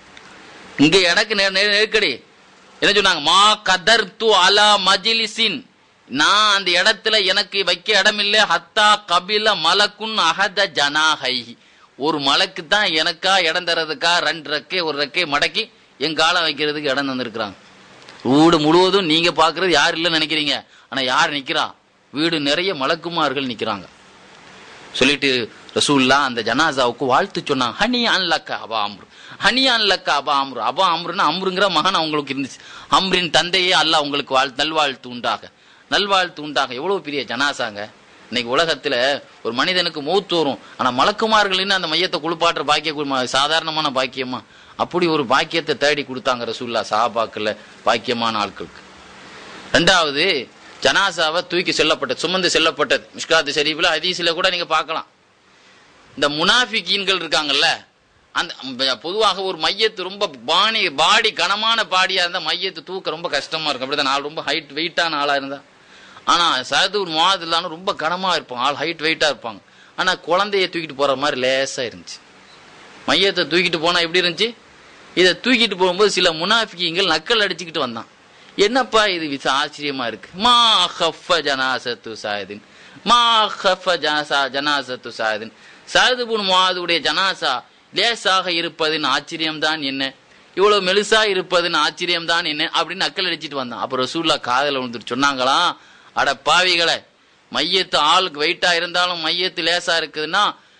B: இங்க எனக்கு நெ- நெ- நெருக்கடி என்ன சொன்னாங்க மா கதர் து அலா மஜிலிசின் நான் அந்த இடத்துல எனக்கு வைக்க இடம் இல்ல ஹத்தா கபில மலக்குன் அகத ஜனாஹை ஒரு மலக்கு தான் எனக்கா இடம் தர்றதுக்கா ரெண்டு ரெக்கை ஒரு ரெக்கை மடக்கி என் காலை வைக்கிறதுக்கு இடம் தந்திருக்கிறாங்க வீடு முழுவதும் நீங்க பாக்குறது யார் இல்லைன்னு நினைக்கிறீங்க ஆனா யார் நிக்கிறா வீடு நிறைய மலக்குமார்கள் நிக்கிறாங்க சொல்லிட்டு ரசூல்லா அந்த ஜனாசாவுக்கு வாழ்த்து சொன்னாங்க ஹனி அன்லக்க அபா அம்ரு ஹனி அன்லக்க அபா அம்ரு அபா அம்ருன்னா அம்ருங்கிற மகன் அவங்களுக்கு இருந்துச்சு அம்ரின் தந்தையே அல்லாஹ் உங்களுக்கு வாழ் நல்வாழ்த்து உண்டாக நல்வாழ்த்து உண்டாக எவ்வளவு பெரிய ஜனாசாங்க இன்னைக்கு உலகத்துல ஒரு மனிதனுக்கு மூத்து வரும் ஆனா மலக்குமார்களின்னு அந்த மையத்தை குளிப்பாட்டுற பாக்கிய கு- சாதாரணமான பாக்கியமா அப்படி ஒரு பாக்கியத்தை தேடி கொடுத்தாங்க ரசூல்லா சாபாக்குல பாக்கியமான ஆட்களுக்கு ரெண்டாவது ஜனாசாவை தூக்கி செல்லப்பட்டது சுமந்து செல்லப்பட்டது மிஷ்காத்து ஷரீஃபில் ஹதீஸ்ல கூட நீங்க பார்க்கலாம் இந்த முனாஃபிகீன்கள் இருக்காங்கல்ல அந்த ம், பொதுவாக ஒரு மையத்து ரொம்ப பாணி பாடி கனமான பாடியா இருந்தா மையத்து தூக்க ரொம்ப கஷ்டமா இருக்கும் அப்படிதான் ஆள் ரொம்ப ஹைட் வெயிட்டான ஆளா இருந்தா ஆனா சயதூர் முவாதில்லான்னு ரொம்ப கனமா இருப்பாங்க ஆள் ஹைட் வெயிட்டா இருப்பாங்க ஆனா குழந்தைய தூக்கிட்டு போற மாதிரி லேசா இருந்துச்சு மையத்தை தூக்கிட்டு போனா எப்படி இருந்துச்சு இதை தூக்கிட்டு போகும்போது சில முனாஃபிகங்கள் நக்கல் அடிச்சுக்கிட்டு வந்தான் என்னப்பா இது விச ஆச்சரியமா இருக்கு மா ஹஃப ஜனாசத்து சாயதின் மா ஹஃப ஜனாசா ஜனாசத்து சாயதின் சாயதுபுன் முவாதுடைய ஜனாசா லேசாக இருப்பதின் ஆச்சரியம்தான் என்ன இவ்வளவு மெலிசா இருப்பதின் ஆச்சரியம்தான் என்ன அப்படின்னு நக்கல் அடிச்சிட்டு வந்தான் அப்புறம் ரசூல்லா காதல விழுந்துட்டு சொன்னாங்களாம் அட பாவிகளை மையத்து ஆளுக்கு வெயிட்டா இருந்தாலும் மையத்து லேசா இருக்குதுன்னா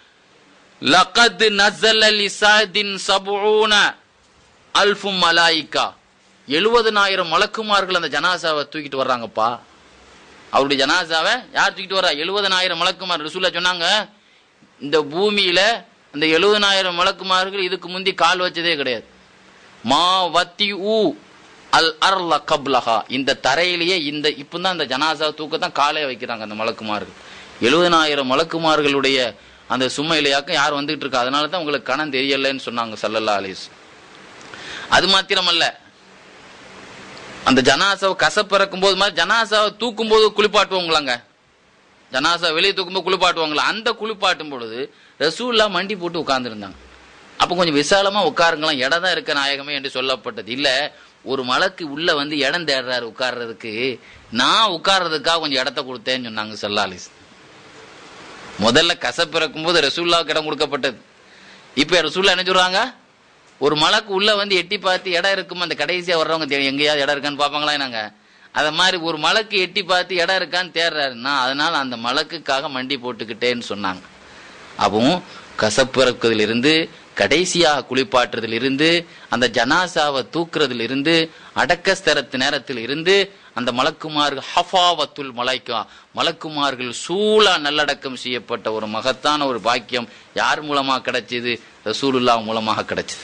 B: லகத் நஸல லிசாதின் சபூன அல்ஃபும் மலாயிக்கா எழுபதனாயிரம் மலக்குமார்கள் அந்த ஜனாசாவை தூக்கிட்டு வர்றாங்கப்பா அவருடைய ஜனாசாவை யார் தூக்கிட்டு வர்றா எழுபதனாயிரம் மலக்குமார் ரசூல்லா சொன்னாங்க இந்த பூமியில அந்த எழுபதனாயிரம் மலக்குமார்கள் இதுக்கு முந்தி கால் வச்சதே கிடையாது மா வத்தி ஊ அல் அர்ல கப்லஹா இந்த தரையிலேயே இந்த இப்பதான் அந்த ஜனாசா தூக்கத்தான் காலே வைக்கிறாங்க அந்த மலக்குமார்கள் எழுபதனாயிரம் மலக்குமார்களுடைய அந்த சும்மையிலையாக்கம் யார் வந்துகிட்டு இருக்கா அதனால தான் உங்களுக்கு கணம் தெரியலன்னு சொன்னாங்க சல்லல்லா அலிஸ் அது மாத்திரமல்ல அந்த ஜனாசாவை கசப்பிறக்கும் போது மாதிரி ஜனாசாவை தூக்கும் போது குளிப்பாட்டுவோங்களாங்க ஜனாசா வெளியே தூக்கும்போது குளிப்பாட்டுவாங்களா அந்த குளிப்பாட்டும் பொழுது ரசூல்லா மண்டி போட்டு உட்கார்ந்துருந்தாங்க அப்போ கொஞ்சம் விசாலமா உட்காருங்களாம் இடம் தான் இருக்க நாயகமே என்று சொல்லப்பட்டது இல்ல ஒரு மலக்கு உள்ள வந்து இடம் தேடுறாரு உட்கார்றதுக்கு நான் உட்கார்றதுக்காக கொஞ்சம் இடத்த கொடுத்தேன்னு சொன்னாங்க சல்லாலிஸ் முதல்ல கசப்பிறக்கும் போது ரசூல்லாவுக்கு இடம் கொடுக்கப்பட்டது இப்ப ரசூல்லா என்ன சொல்றாங்க ஒரு மலைக்கு உள்ள வந்து எட்டி பார்த்து இடம் இருக்கும் அந்த கடைசியா வர்றவங்க தே- எங்கேயாவது இடம் இருக்கான்னு பாப்பாங்களா நாங்க அத மாதிரி ஒரு மலைக்கு எட்டி பார்த்து இடம் இருக்கான்னு தேடுறாருன்னா அதனால அந்த மலக்குக்காக மண்டி போட்டுக்கிட்டேன்னு சொன்னாங்க அப்பவும் கசப்பிறக்குதிலிருந்து கடைசியாக குளிப்பாட்டுறதுல இருந்து அந்த ஜனாசாவை தூக்குறதுல இருந்து அடக்கஸ்தரத்து நேரத்தில் இருந்து அந்த மலக்குமார்கள் ஹஃபாவத்துல் மலைக்கா மலக்குமார்கள் சூழா நல்லடக்கம் செய்யப்பட்ட ஒரு மகத்தான ஒரு பாக்கியம் யார் மூலமா கிடைச்சது ரசூலுல்லா மூலமாக கிடைச்சது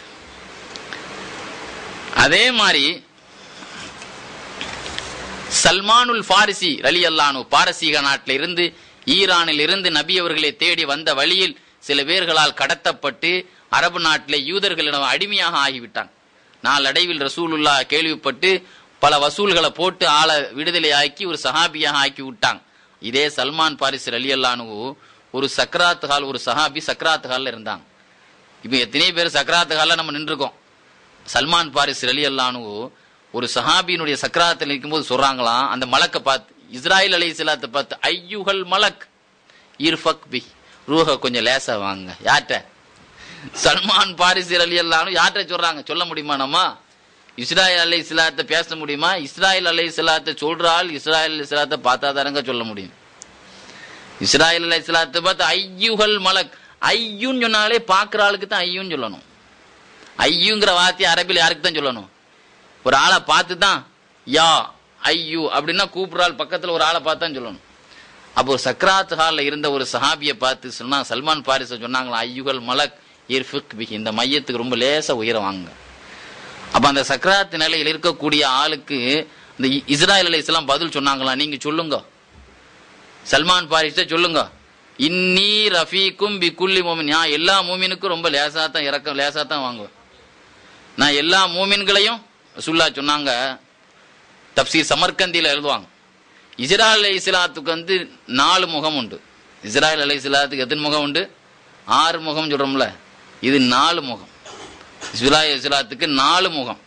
B: அதே மாதிரி சல்மானுல் ஃபாரிசி ரலி அல்லானு பாரசீக நாட்டில் இருந்து ஈரானில் இருந்து நபி அவர்களை தேடி வந்த வழியில் சில பேர்களால் கடத்தப்பட்டு அரபு நாட்டிலே யூதர்களிடம் அடிமையாக ஆகிவிட்டான் நாளடைவில் ரசூலுல்லா கேள்விப்பட்டு பல வசூல்களை போட்டு ஆளை விடுதலையாக்கி ஒரு சஹாபியாக ஆக்கி விட்டாங்க இதே சல்மான் பாரிஸ் ரலி அல்லானு ஒரு சக்ராத் ஹால் ஒரு சஹாபி சக்ராத் ஹால்ல இருந்தாங்க இப்போ எத்தனை பேர் சக்ராத் ஹால்ல நம்ம நின்றுருக்கோம் சல்மான் பாரிஸ் ரலி அல்லானு ஒரு சஹாபியினுடைய சக்கராத்தில் இருக்கும்போது சொல்றாங்களாம் அந்த மலக்கை பார்த்து இஸ்ராயல் அலை சிலாத்தை பார்த்து ஐயுகல் மலக் இர்ஃபக் பி ரூஹ கொஞ்சம் லேசா வாங்க யார்கிட்ட சல்மான் பாரிஸ் அலி அல்லானு யார்கிட்ட சொல்றாங்க சொல்ல முடியுமா நம்ம இஸ்ராயல் அலை சிலாத்தை பேச முடியுமா இஸ்ராயல் அலை சிலாத்தை சொல்றால் இஸ்ராயல் அலை சிலாத்தை பார்த்தாதாரங்க சொல்ல முடியும் இஸ்ராயல் அலை சிலாத்தை பார்த்து ஐயுகல் மலக் ஐயுன்னு சொன்னாலே பார்க்குற ஆளுக்கு தான் ஐயுன்னு சொல்லணும் ஐயுங்கிற வார்த்தை அரபில் யாருக்கு தான் சொல்லணும் ஒரு ஆளை பார்த்து தான் யா ஐயு அப்படின்னா கூப்பிடுற ஆள் பக்கத்துல ஒரு ஆளை பார்த்து தான் சொல்லணும் அப்போ ஒரு சக்ராத் ஹாலில் இருந்த ஒரு சஹாபியை பார்த்து சொன்னா சல்மான் பாரிச சொன்னாங்களா ஐயுகல் மலக் இர்ஃபிக் பிஹி இந்த மையத்துக்கு ரொம்ப லேசா உயர வாங்க அப்ப அந்த சக்ராத் நிலையில் இருக்கக்கூடிய ஆளுக்கு இந்த இ- இஸ்ராயல் அலைஹிஸ்ஸலாம் பதில் சொன்னாங்களா நீங்க சொல்லுங்க சல்மான் பாரிஸ சொல்லுங்க இன்னி ரஃபீக்கும் பி குல்லி மோமின் நான் எல்லா மூமினுக்கும் ரொம்ப லேசா தான் இறக்கம் லேசா தான் வாங்குவேன் நான் எல்லா மூமின்களையும் சுல்லா சொன்னாங்க தப்சீர் சமர்கந்தியில் எழுதுவாங்க இஸ்ராயல் அலை இஸ்லாத்துக்கு வந்து நாலு முகம் உண்டு இஸ்ராயல் அலை இஸ்லாத்துக்கு எத்தனை முகம் உண்டு ஆறு முகம் சொல்றோம்ல இது நாலு முகம் இஸ்ராயல் இஸ்லாத்துக்கு நாலு முகம்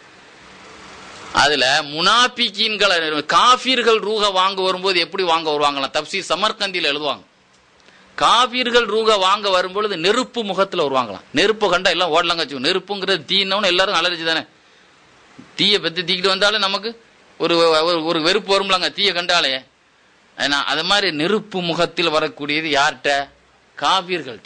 B: அதுல முனாபிக்கீன்களை காஃபீர்கள் ரூக வாங்க வரும்போது எப்படி வாங்க வருவாங்களாம் தப்சீர் சமர்கந்தியில் எழுதுவாங்க காபீர்கள் ரூக வாங்க வரும்பொழுது நெருப்பு முகத்துல வருவாங்களாம் நெருப்பு கண்டா எல்லாம் ஓடலாங்க வச்சுக்கோ நெருப்புங்கிறது தீனவனு எல்லாரும் அலர்ஜி தானே தீயை பத்தி தீக்கிட்டு வந்தாலும் நமக்கு ஒரு ஒரு- ஒரு வெறுப்பு வரும்லாங்க தீய கண்டாலே ஏன்னா அது மாதிரி நெருப்பு முகத்தில் வரக்கூடியது யார்கிட்ட காபீர்கள்ட்ட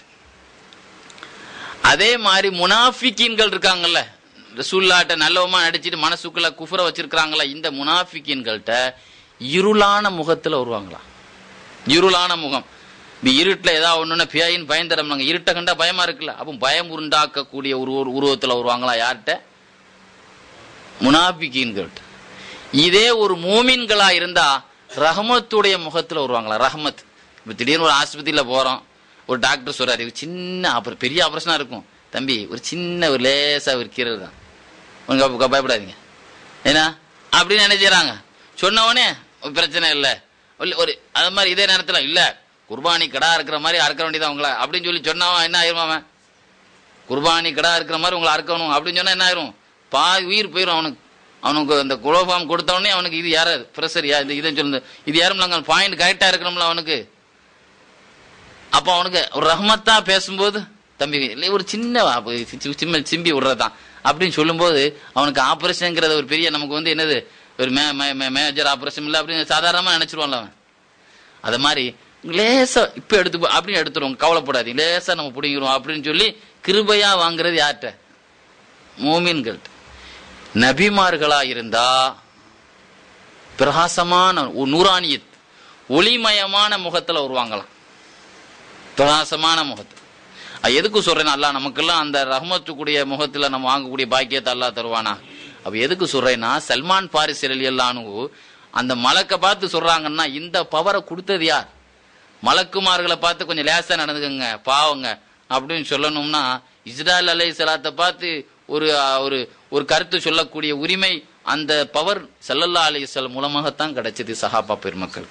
B: அதே மாதிரி முனாஃபிக்கீன்கள் இருக்காங்கல்ல ரசூல்லாட்ட நல்லவமா நடிச்சிட்டு மனசுக்குள்ள குஃபர வச்சிருக்காங்களா இந்த முனாஃபிக்கீன்கள்ட்ட இருளான முகத்துல வருவாங்களா இருளான முகம் இப்ப இருட்டுல ஏதாவது ஒண்ணுன்னா பேயின்னு பயந்துடுறாங்க இருட்டை கண்டா பயமா இருக்குல்ல அப்போ பயம் உண்டாக்கக்கூடிய ஒரு ஒரு உருவத்துல வருவாங்களா யார்கிட்ட முனாபிகீன்கள்ட்ட இதே ஒரு மூமின்களா இருந்தா ரஹமத்துடைய முகத்துல வருவாங்களா ரஹமத் இப்ப திடீர்னு ஒரு ஆஸ்பத்திரியில போறோம் ஒரு டாக்டர் சொல்றாரு "இது சின்ன அப்புறம் பெரிய ஆபரேஷனா இருக்கும் தம்பி ஒரு சின்ன ஒரு லேசா ஒரு கீரல் தான் உங்க பயப்படாதீங்க ஏன்னா அப்படின்னு நினைச்சாங்க சொன்ன உடனே ஒரு பிரச்சனை இல்லை ஒரு- ஒரு அது மாதிரி இதே நேரத்துல இல்ல குர்பானி கடா இருக்கிற மாதிரி அறுக்க வேண்டியது அவங்கள அப்படின்னு சொல்லி சொன்னவன் என்ன ஆயிரும் அவன் குர்பானி கடா இருக்கிற மாதிரி உங்களை அறுக்கணும் அப்படின்னு சொன்னா என்ன ஆயிரும் பாதி உயிர் போயிடும் அவனுக்கு அவனுக்கு அந்த குலோபாம் கொடுத்த உடனே அவனுக்கு இது யாராது ப்ரெஷர் யா இது இதுன்னு சொல்லுங்க இது யாரும்லாங்க பாயிண்ட் கரெக்டா இருக்கணும்ல அவனுக்கு அப்போ அவனுக்கு ஒரு ரஹ்மத்தா பேசும்போது தம்பி இல்லை ஒரு சின்ன அப்ப சி- சிம்ம சிம்பி விடுறதுதான் அப்படின்னு சொல்லும்போது அவனுக்கு ஆபரேஷன்ங்கிறது ஒரு பெரிய நமக்கு வந்து என்னது ஒரு மே மே- மே- மேஜர் ஆபரேஷன் இல்லை அப்படின்னு சாதாரணமா நினைச்சிருவான்ல அவன் அது மாதிரி லேசா இப்ப எடுத்து போ- அப்படின்னு எடுத்துருவோம் கவலைப்படாதீங்க லேசா நம்ம பிடிங்கிறோம் அப்படின்னு சொல்லி கிருபையா வாங்குறது யார்கிட்ட மூமின்கள்ட்ட நபிமார்களா இருந்தா பிரகாசமான ஒரு நூறானியத் ஒளிமயமான முகத்துல வருவாங்களாம் பிரகாசமான முகத்துல அது எதுக்கு சொல்றேன் அல்லாஹ் நமக்கெல்லாம் அந்த ரஹ்மத்துக்குடைய முகத்துல நம்ம வாங்கக்கூடிய பாக்கியத்தை அல்லாஹ் தருவானா அப்ப எதுக்கு சொல்றேன்னா சல்மான் பாரிஸ் அல்லானு அந்த மலக்கை பார்த்து சொல்றாங்கன்னா இந்த பவரை கொடுத்தது யார் மலக்குமார்களை பார்த்து கொஞ்சம் லேசா நடந்துக்கங்க பாவங்க அப்படின்னு சொல்லணும்னா இஸ்ராயல் அலை சலாத்தை பார்த்து ஒரு ஒரு ஒரு கருத்து சொல்லக்கூடிய உரிமை அந்த பவர் சல்லல்லா அலிசல் மூலமாகத்தான் கிடைச்சது சஹாபா பெருமக்கள்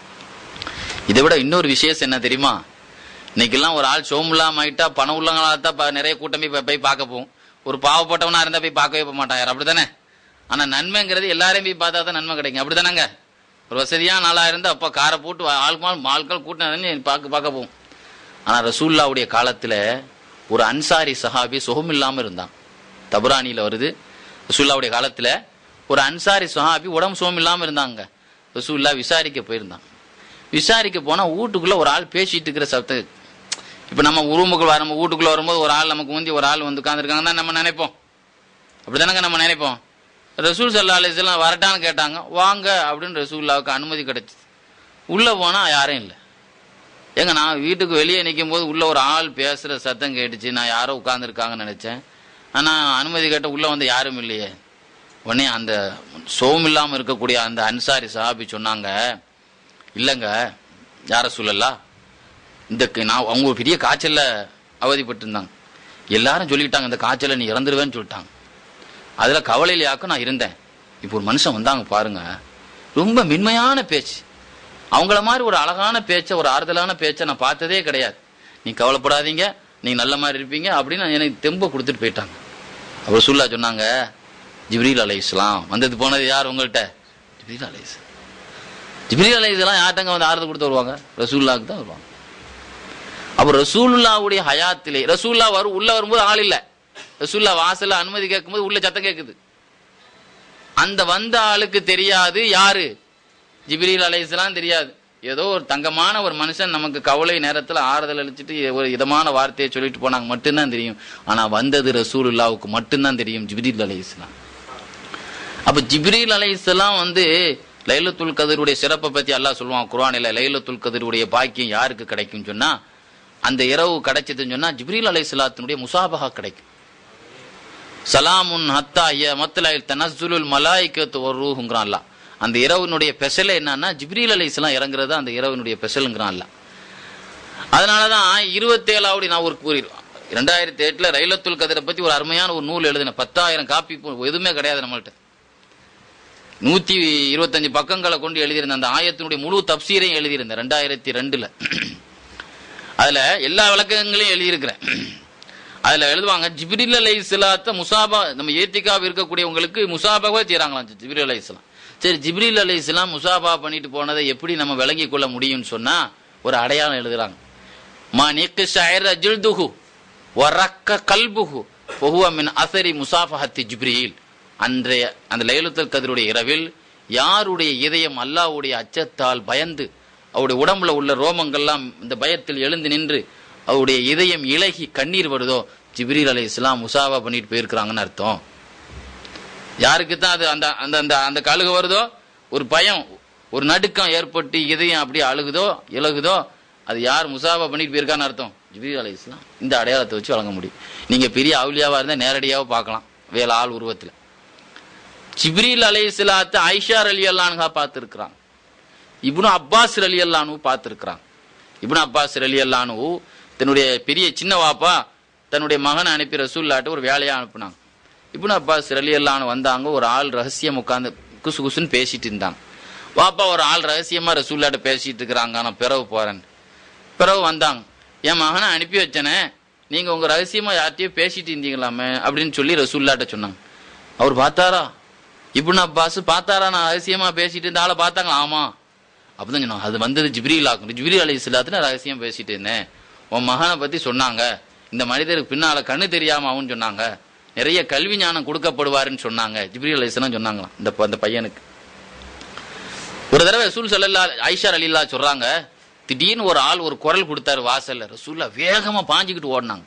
B: இதை விட இன்னொரு விசேஷம் என்ன தெரியுமா இன்னைக்கெல்லாம் ஒரு ஆள் சோமுலாம் ஆயிட்டா பணம் உள்ளவங்களா தான் ப- நிறைய கூட்டம் போய் போய் பார்க்க போகும் ஒரு பாவப்பட்டவனா இருந்தா போய் பார்க்கவே போக மாட்டான் யார் அப்படித்தானே ஆனா நன்மைங்கிறது எல்லாரையும் போய் பார்த்தா தான் நன்மை கிடைக்கும் அப்படிதானங்க ஒரு வசதியான நாளா இருந்தா அப்ப காரை போட்டு ஆள்மால் ஆட்கள் கூட்டம் பார்க்க பார்க்க போகும் ஆனா ரசூல்லாவுடைய காலத்துல ஒரு அன்சாரி சஹாபி சுகம் இல்லாம இருந்தான் தபுரானியில வருது ரசூல்லாவுடைய காலத்துல ஒரு அன்சாரி சஹாபி உடம்பு சுகம் இல்லாம இருந்தாங்க ரசூல்லா விசாரிக்க போயிருந்தான் விசாரிக்க போனா வீட்டுக்குள்ள ஒரு ஆள் பேசிட்டு இருக்கிற சப்தம் இப்ப நம்ம ரூமுக்குள்ள வர- நம்ம வீட்டுக்குள்ள வரும்போது ஒரு ஆள் நமக்கு முந்தி ஒரு ஆள் வந்து உட்காந்துருக்காங்க தான் நம்ம நினைப்போம் அப்படிதானங்க நம்ம நினைப்போம் ரசூல் சல்லா அலிஸ்லாம் வரட்டான்னு கேட்டாங்க வாங்க அப்படின்னு ரசூல்லாவுக்கு அனுமதி கிடைச்சிது உள்ள போனா யாரும் இல்லை ஏங்க நான் வீட்டுக்கு வெளியே நிற்கும் போது உள்ள ஒரு ஆள் பேசுற சத்தம் கேட்டுச்சு நான் யாரோ உட்கார்ந்துருக்காங்கன்னு நினைச்சேன் ஆனா அனுமதி கேட்ட உள்ள வந்து யாரும் இல்லையே உடனே அந்த சோம் இல்லாம இருக்கக்கூடிய அந்த அன்சாரி சஹாபி சொன்னாங்க இல்லைங்க யார சொல்லலா இந்த க- நான் அவங்க ஒரு பெரிய காய்ச்சல்ல அவதிப்பட்டு இருந்தாங்க எல்லாரும் சொல்லிட்டாங்க இந்த காய்ச்சல்ல நீ இறந்துருவேன்னு சொல்லிட்டாங்க அதுல கவலையிலையாக்கும் நான் இருந்தேன் இப்போ ஒரு மனுஷன் வந்தாங்க பாருங்க ரொம்ப மென்மையான பேச்சு அவங்கள மாதிரி ஒரு அழகான பேச்ச ஒரு ஆறுதலான பேச்சை நான் பார்த்ததே கிடையாது நீ கவலைப்படாதீங்க நீ நல்ல மாதிரி இருப்பீங்க அப்படின்னு எனக்கு தெம்ப கொடுத்துட்டு போயிட்டாங்க அவர் சொல்லா சொன்னாங்க ஜிப்ரீல் அலை இஸ்லாம் வந்தது போனது யார் உங்கள்கிட்ட ஜிப்ரீல் அலை இஸ்லாம் ஜிப்ரீல் அலை இஸ்லாம் யார்ட்டங்க வந்து ஆறுதல் கொடுத்து வருவாங்க ரசூல்லாவுக்கு தான் வருவாங்க அப்ப ரசூலுல்லாவுடைய ஹயாத்திலே ரசூல்லா வரும் உள்ள வரும்போது ஆள் இல்ல ரசூல்லா வாசல்ல அனுமதி கேட்கும்போது உள்ள சத்தம் கேட்குது அந்த வந்த ஆளுக்கு தெரியாது யாரு ஜிப்ரீல் அலைஹிஸ்ஸலாம் தெரியாது ஏதோ ஒரு தங்கமான ஒரு மனுஷன் நமக்கு கவலை நேரத்துல ஆறுதல் அளிச்சுட்டு ஒரு இதமான வார்த்தையை சொல்லிட்டு போனாங்க மட்டும்தான் தெரியும் ஆனா வந்தது ரசூலுல்லாவுக்கு மட்டும்தான் தெரியும் ஜிப்ரீல் அலைஹிஸ்ஸலாம் அப்ப ஜிப்ரீல் அலைஹிஸ்ஸலாம் வந்து லைலத்துல் கதிருடைய சிறப்பை பத்தி அல்லாஹ் சொல்லுவான் குர்ஆனில லைலத்துல் கதிருடைய பாக்கியம் யாருக்கு கிடைக்கும் சொன்னா அந்த இரவு கிடைச்சதுன்னு சொன்னா ஜிப்ரீல் அலைஹிஸ்ஸலாத்தினுடைய முசாபஹா கிடைக்கும் சலாமுன் ஹத்தா ய மத்லாயில் தனஸ்ஸுலுல் மலாயிக்கத்து வர்ரூஹுங்கிறான் அல்லாஹ் அந்த இரவினுடைய பெசல் என்னன்னா ஜிப்ரீல் அலைஹிஸ்ஸலாம் இறங்குறது அந்த இரவினுடைய பெசலுங்கிறான் அல்லாஹ் அதனாலதான் இருபத்தேழாவது நான் ஒரு கூறி ரெண்டாயிரத்தி எட்டுல ரைலத்துல் கதிரை பத்தி ஒரு அருமையான ஒரு நூல் எழுதினேன் பத்தாயிரம் காப்பி இப்போ எதுவுமே கிடையாது நம்மள்ட்ட நூத்தி இருபத்தஞ்சு பக்கங்களை கொண்டு எழுதியிருந்த அந்த ஆயத்தினுடைய முழு தப்சீரையும் எழுதியிருந்தேன் ரெண்டாயிரத்தி ரெண்டுல அதுல எல்லா விளக்கங்களையும் எழுதியிருக்கிறேன் அதுல எழுதுவாங்க ஜிப்ரில் அலை இஸ்லாத்த முசாபா நம்ம ஏத்திக்காவ இருக்கக்கூடியவங்களுக்கு முசாபாவே செய்யறாங்களாம் ஜிப்ரில் அலை இஸ்லாம் சரி ஜிப்ரில் அலை இஸ்லாம் முசாபா பண்ணிட்டு போனதை எப்படி நம்ம விளங்கி கொள்ள முடியும்னு சொன்னா ஒரு அடையாளம் எழுதுறாங்க மா நீக்கு ஷாயிர ஜில்துஹு வரக்க கல்புஹு பொஹுவ மின் அசரி முசாஃபஹத்தி ஜிப்ரீல் அன்றைய அந்த லைலத்துல் கதிருடைய இரவில் யாருடைய இதயம் அல்லாஹ்வுடைய அச்சத்தால் பயந்து அவருடைய உடம்புல உள்ள ரோமங்கள்லாம் இந்த பயத்தில் எழுந்து நின்று அவருடைய இதயம் இலகி கண்ணீர் வருதோ ஜிப்ரீல் அலை இஸ்லாம் முசாவா பண்ணிட்டு போயிருக்கிறாங்கன்னு அர்த்தம் யாருக்கு தான் அது அந்த அந்த அந்த அந்த கழுகு வருதோ ஒரு பயம் ஒரு நடுக்கம் ஏற்பட்டு இதயம் அப்படியே அழுகுதோ இலகுதோ அது யார் முசாபா பண்ணிட்டு போயிருக்கான்னு அர்த்தம் ஜிப்ரீல் அலை இஸ்லாம் இந்த அடையாளத்தை வச்சு வழங்க முடியும் நீங்க பெரிய அவுலியாவா இருந்தா நேரடியாக பார்க்கலாம் வேலை ஆள் உருவத்துல ஜிப்ரீல் அலை இஸ்லாத்தை ஐஷார் அலி அல்லானுகா பார்த்துருக்கிறாங்க இப்னு அப்பாஸ் அலி அல்லானு பார்த்துருக்கிறாங்க இப்னு அப்பாஸ் அலி அல்லானு தன்னுடைய பெரிய சின்ன வாப்பா தன்னுடைய மகனை அனுப்பி ரசூல்லாட்ட ஒரு வேலையா அனுப்புனாங்க இப்னு அப்பாஸ் அலி அல்லானு வந்தாங்க ஒரு ஆள் ரகசியம் உட்காந்து குசு குசுன்னு பேசிட்டு இருந்தாங்க வாப்பா ஒரு ஆள் ரகசியமா ரசூல்லாட்ட பேசிட்டு இருக்கிறாங்க நான் பிறகு போறேன் பிறகு வந்தாங்க என் மகனை அனுப்பி வச்சனே நீங்க உங்க ரகசியமா யார்கிட்டயோ பேசிட்டு இருந்தீங்களாமே அப்படின்னு சொல்லி ரசூல்லாட்ட சொன்னாங்க அவர் பார்த்தாரா இப்னு அப்பாஸ் பார்த்தாரா நான் ரகசியமா பேசிட்டு இருந்த ஆளை பார்த்தாங்களா ஆமா அப்பதான் சொன்னாங்க அது வந்தது ஜிப்ரீல் ஆகும் ஜிப்ரீல் அலி இஸ்லாத்துல ரகசியம் பேசிட்டு இருந்தேன் உன் மகனை பத்தி சொன்னாங்க இந்த மனிதருக்கு பின்னால கண்ணு தெரியாம அவன் சொன்னாங்க நிறைய கல்வி ஞானம் கொடுக்கப்படுவாருன்னு சொன்னாங்க ஜிப்ரீல் அலி இஸ்லாம் சொன்னாங்களாம் இந்த ப- அந்த பையனுக்கு ஒரு தடவை ரசூல் சல்லல்லா ஐஷா அலில்லா சொல்றாங்க திடீர்னு ஒரு ஆள் ஒரு குரல் கொடுத்தாரு வாசல்ல ரசூல்லா வேகமா பாஞ்சுக்கிட்டு ஓடினாங்க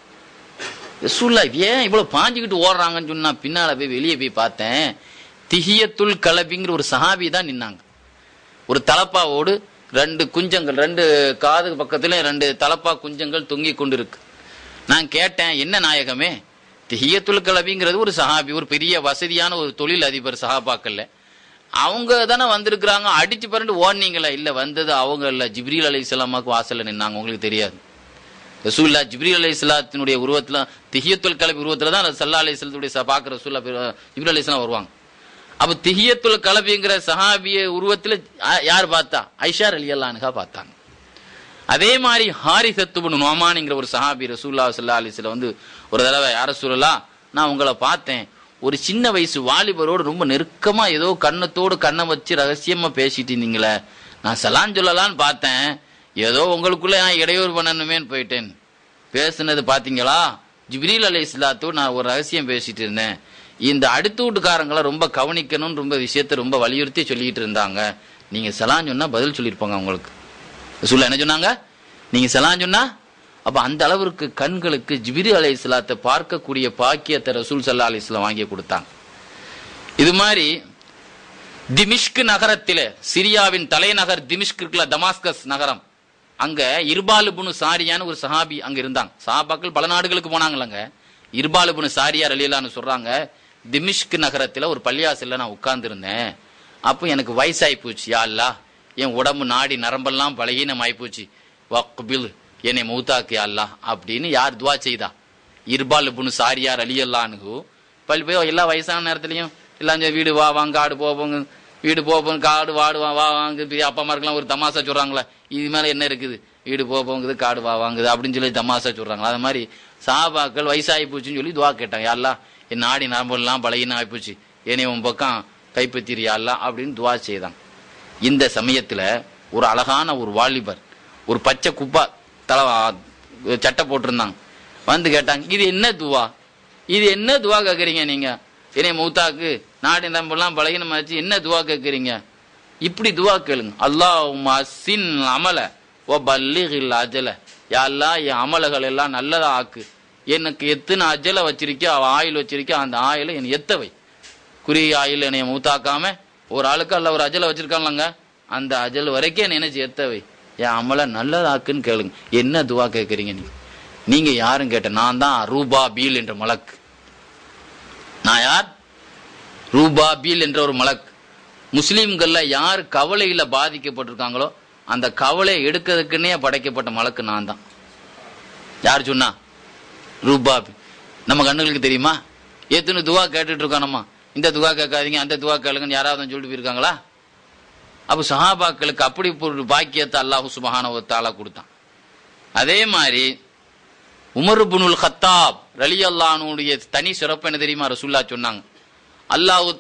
B: ரசூல்லா ஏன் இவ்வளவு பாஞ்சுக்கிட்டு ஓடுறாங்கன்னு சொன்னா பின்னால போய் வெளியே போய் பார்த்தேன் திஹியத்துல் கலபிங்கிற ஒரு சஹாபி தான் நின்னாங்க ஒரு தலப்பாவோடு ரெண்டு குஞ்சங்கள் ரெண்டு காது பக்கத்துல ரெண்டு தலப்பா குஞ்சங்கள் தொங்கி கொண்டு இருக்கு நான் கேட்டேன் என்ன நாயகமே திஹியத்துல் கலபிங்கிறது ஒரு சஹாபி ஒரு பெரிய வசதியான ஒரு தொழில் அதிபர் சஹாபாக்கள்ல அவங்க தானே வந்திருக்கிறாங்க அடிச்சு பரண்டு ஓடுனீங்களா இல்ல வந்தது அவங்க இல்ல ஜிப்ரீல் அலி இஸ்லாமாக்கு வாசல்ல நின்னாங்க உங்களுக்கு தெரியாது ரசூல்லா ஜிப்ரி அலி இஸ்லாத்தினுடைய உருவத்துல திஹியத்துல் கலபி உருவத்துல தான் சல்லா அலி இஸ்லத்துடைய பார்க்க ரசூல்லா ஜிப்ரி அலி இஸ்லாம் வருவாங்க அப்ப திஹியத்துல் கலபிங்கிற சஹாபிய உருவத்துல யா- யார் பார்த்தா ஐஷார் அலி அல்லானுகா பார்த்தாங்க அதே மாதிரி ஹாரிசத்துபுன் நோமானிங்கிற ஒரு சஹாபி ரசூல்லா சல்லா அலிஸ்ல வந்து ஒரு தடவை யார சொல்லலா நான் உங்களை பார்த்தேன் ஒரு சின்ன வயசு வாலிபரோடு ரொம்ப நெருக்கமா ஏதோ கண்ணத்தோடு கண்ணை வச்சு ரகசியமா பேசிட்டு இருந்தீங்களே நான் சலான் சொல்லலான்னு பார்த்தேன் ஏதோ உங்களுக்குள்ள நான் இடையூறு பண்ணணுமேன்னு போயிட்டேன் பேசுனது பாத்தீங்களா ஜிப்ரீல் அலி இஸ்லாத்தோடு நான் ஒரு ரகசியம் பேசிட்டு இருந்தேன் இந்த அடுத்த வீட்டுக்காரங்களை ரொம்ப கவனிக்கணும்னு ரொம்ப விஷயத்தை ரொம்ப வலியுறுத்தி சொல்லிட்டு இருந்தாங்க நீங்க சலான் சொன்னா பதில் சொல்லியிருப்பாங்க அவங்களுக்கு ரசூல்லா என்ன சொன்னாங்க நீங்க சலாம் சொன்னா அப்ப அந்த அளவிற்கு கண்களுக்கு ஜிபிரி அலை இஸ்லாத்தை பார்க்கக்கூடிய பாக்கியத்தை ரசூல் சல்லா அலி இஸ்லாம் வாங்கி கொடுத்தாங்க இது மாதிரி திமிஷ்க் நகரத்திலே சிரியாவின் தலைநகர் திமிஷ்க் இருக்குல்ல தமாஸ்கஸ் நகரம் அங்க இர்பாலுபுனு சாரியான்னு ஒரு சஹாபி அங்க இருந்தாங்க சஹாபாக்கள் பல நாடுகளுக்கு போனாங்களங்க இர்பாலுபுனு சாரியார் அலிலான்னு சொல்றாங்க திமிஷ்க் நகரத்துல ஒரு பள்ளியாசல்ல நான் உட்கார்ந்து இருந்தேன் அப்போ எனக்கு வயசாகி போச்சு யா அல்லாஹ் என் உடம்பு நாடி நரம்பெல்லாம் பலகீனம் ஆயிப்போச்சு வக்பில் என்னை மௌத்தாக்கு யா அல்லாஹ் அப்படின்னு யார் துவா செய்தா இர்பாலுபுனு சாரியார் அலி அல்லானுகு பல் போய் எல்லா வயசான நேரத்துலயும் எல்லாம் இந்த வீடு வா வாங்க காடு போவோங்க வீடு போப்போம் காடு வாடு வா வா வாங்க பெரிய அப்பா அம்மாருக்குலாம் ஒரு தமாசா சொல்றாங்களே இது மேல என்ன இருக்குது வீடு போப்போங்குது காடு வா வாங்குது அப்படின்னு சொல்லி தமாசா சொல்றாங்களா அது மாதிரி சாபாக்கள் வயசாகி போச்சுன்னு சொல்லி துவா கேட்டாங்க யாரெல்லாம் என் நாடி நரம்பெல்லாம் பலகீனம் ஆயிப்போச்சு என்னை உன் பக்கம் கைப்பற்றிறியா அல்லாஹ் அப்படின்னு துவா செய்தாங்க இந்த சமயத்துல ஒரு அழகான ஒரு வாலிபர் ஒரு பச்சை குப்பா தலை சட்டை போட்டிருந்தாங்க வந்து கேட்டாங்க இது என்ன துவா இது என்ன துவா கேக்குறீங்க நீங்க என்னை மௌத்தாக்கு நாடு நம்பெல்லாம் பலகீனமாச்சு என்ன துவா கேக்குறீங்க இப்படி துவா கேளுங்க அல்லாஹ் அசின் அமல ஓ பல்லிகில் அஜல யாரெல்லாம் என் அமலகள் எல்லாம் நல்லதா ஆக்கு எனக்கு எத்தனை அஜல வச்சிருக்கோ அவ ஆயில் வச்சிருக்கோ அந்த ஆயில என் எத்தவை குறி ஆயில் என்னைய மூத்தாக்காம ஒரு ஆளுக்கு அல்ல ஒரு அஜல வச்சிருக்காங்களாங்க அந்த அஜல் வரைக்கும் என்னை நினைச்சு எத்தவை என் அமல நல்லதாக்குன்னு கேளுங்க என்ன துவா கேட்குறீங்க நீங்க நீங்க யாரும் கேட்ட நான் தான் ரூபா பீல் என்ற மலக்கு நான் யார் ரூபா பீல் என்ற ஒரு மலக் முஸ்லீம்கள்ல யார் கவலையில பாதிக்கப்பட்டிருக்காங்களோ அந்த கவலையை எடுக்கிறதுக்குன்னே படைக்கப்பட்ட மலக்கு நான் தான் யார் சொன்னா ரூபா பீல். நம்ம கண்ணுகளுக்கு தெரியுமா எத்தனை துவா கேட்டுட்டு இருக்கோம் நம்ம இந்த துவா கேட்காதீங்க அந்த துவா கேளுங்கன்னு யாராவது சொல்லிட்டு போயிருக்காங்களா அப்ப சஹாபாக்களுக்கு அப்படி ஒரு பாக்கியத்தை அல்லாஹு சுபஹானஹு தஆலா கொடுத்தான் அதே மாதிரி உமர் புனுல் ஹத்தாப் ரலி அல்லானுடைய தனி சிறப்பு என்ன தெரியுமா ரசூல்லா சொன்னாங்க அல்லாஹு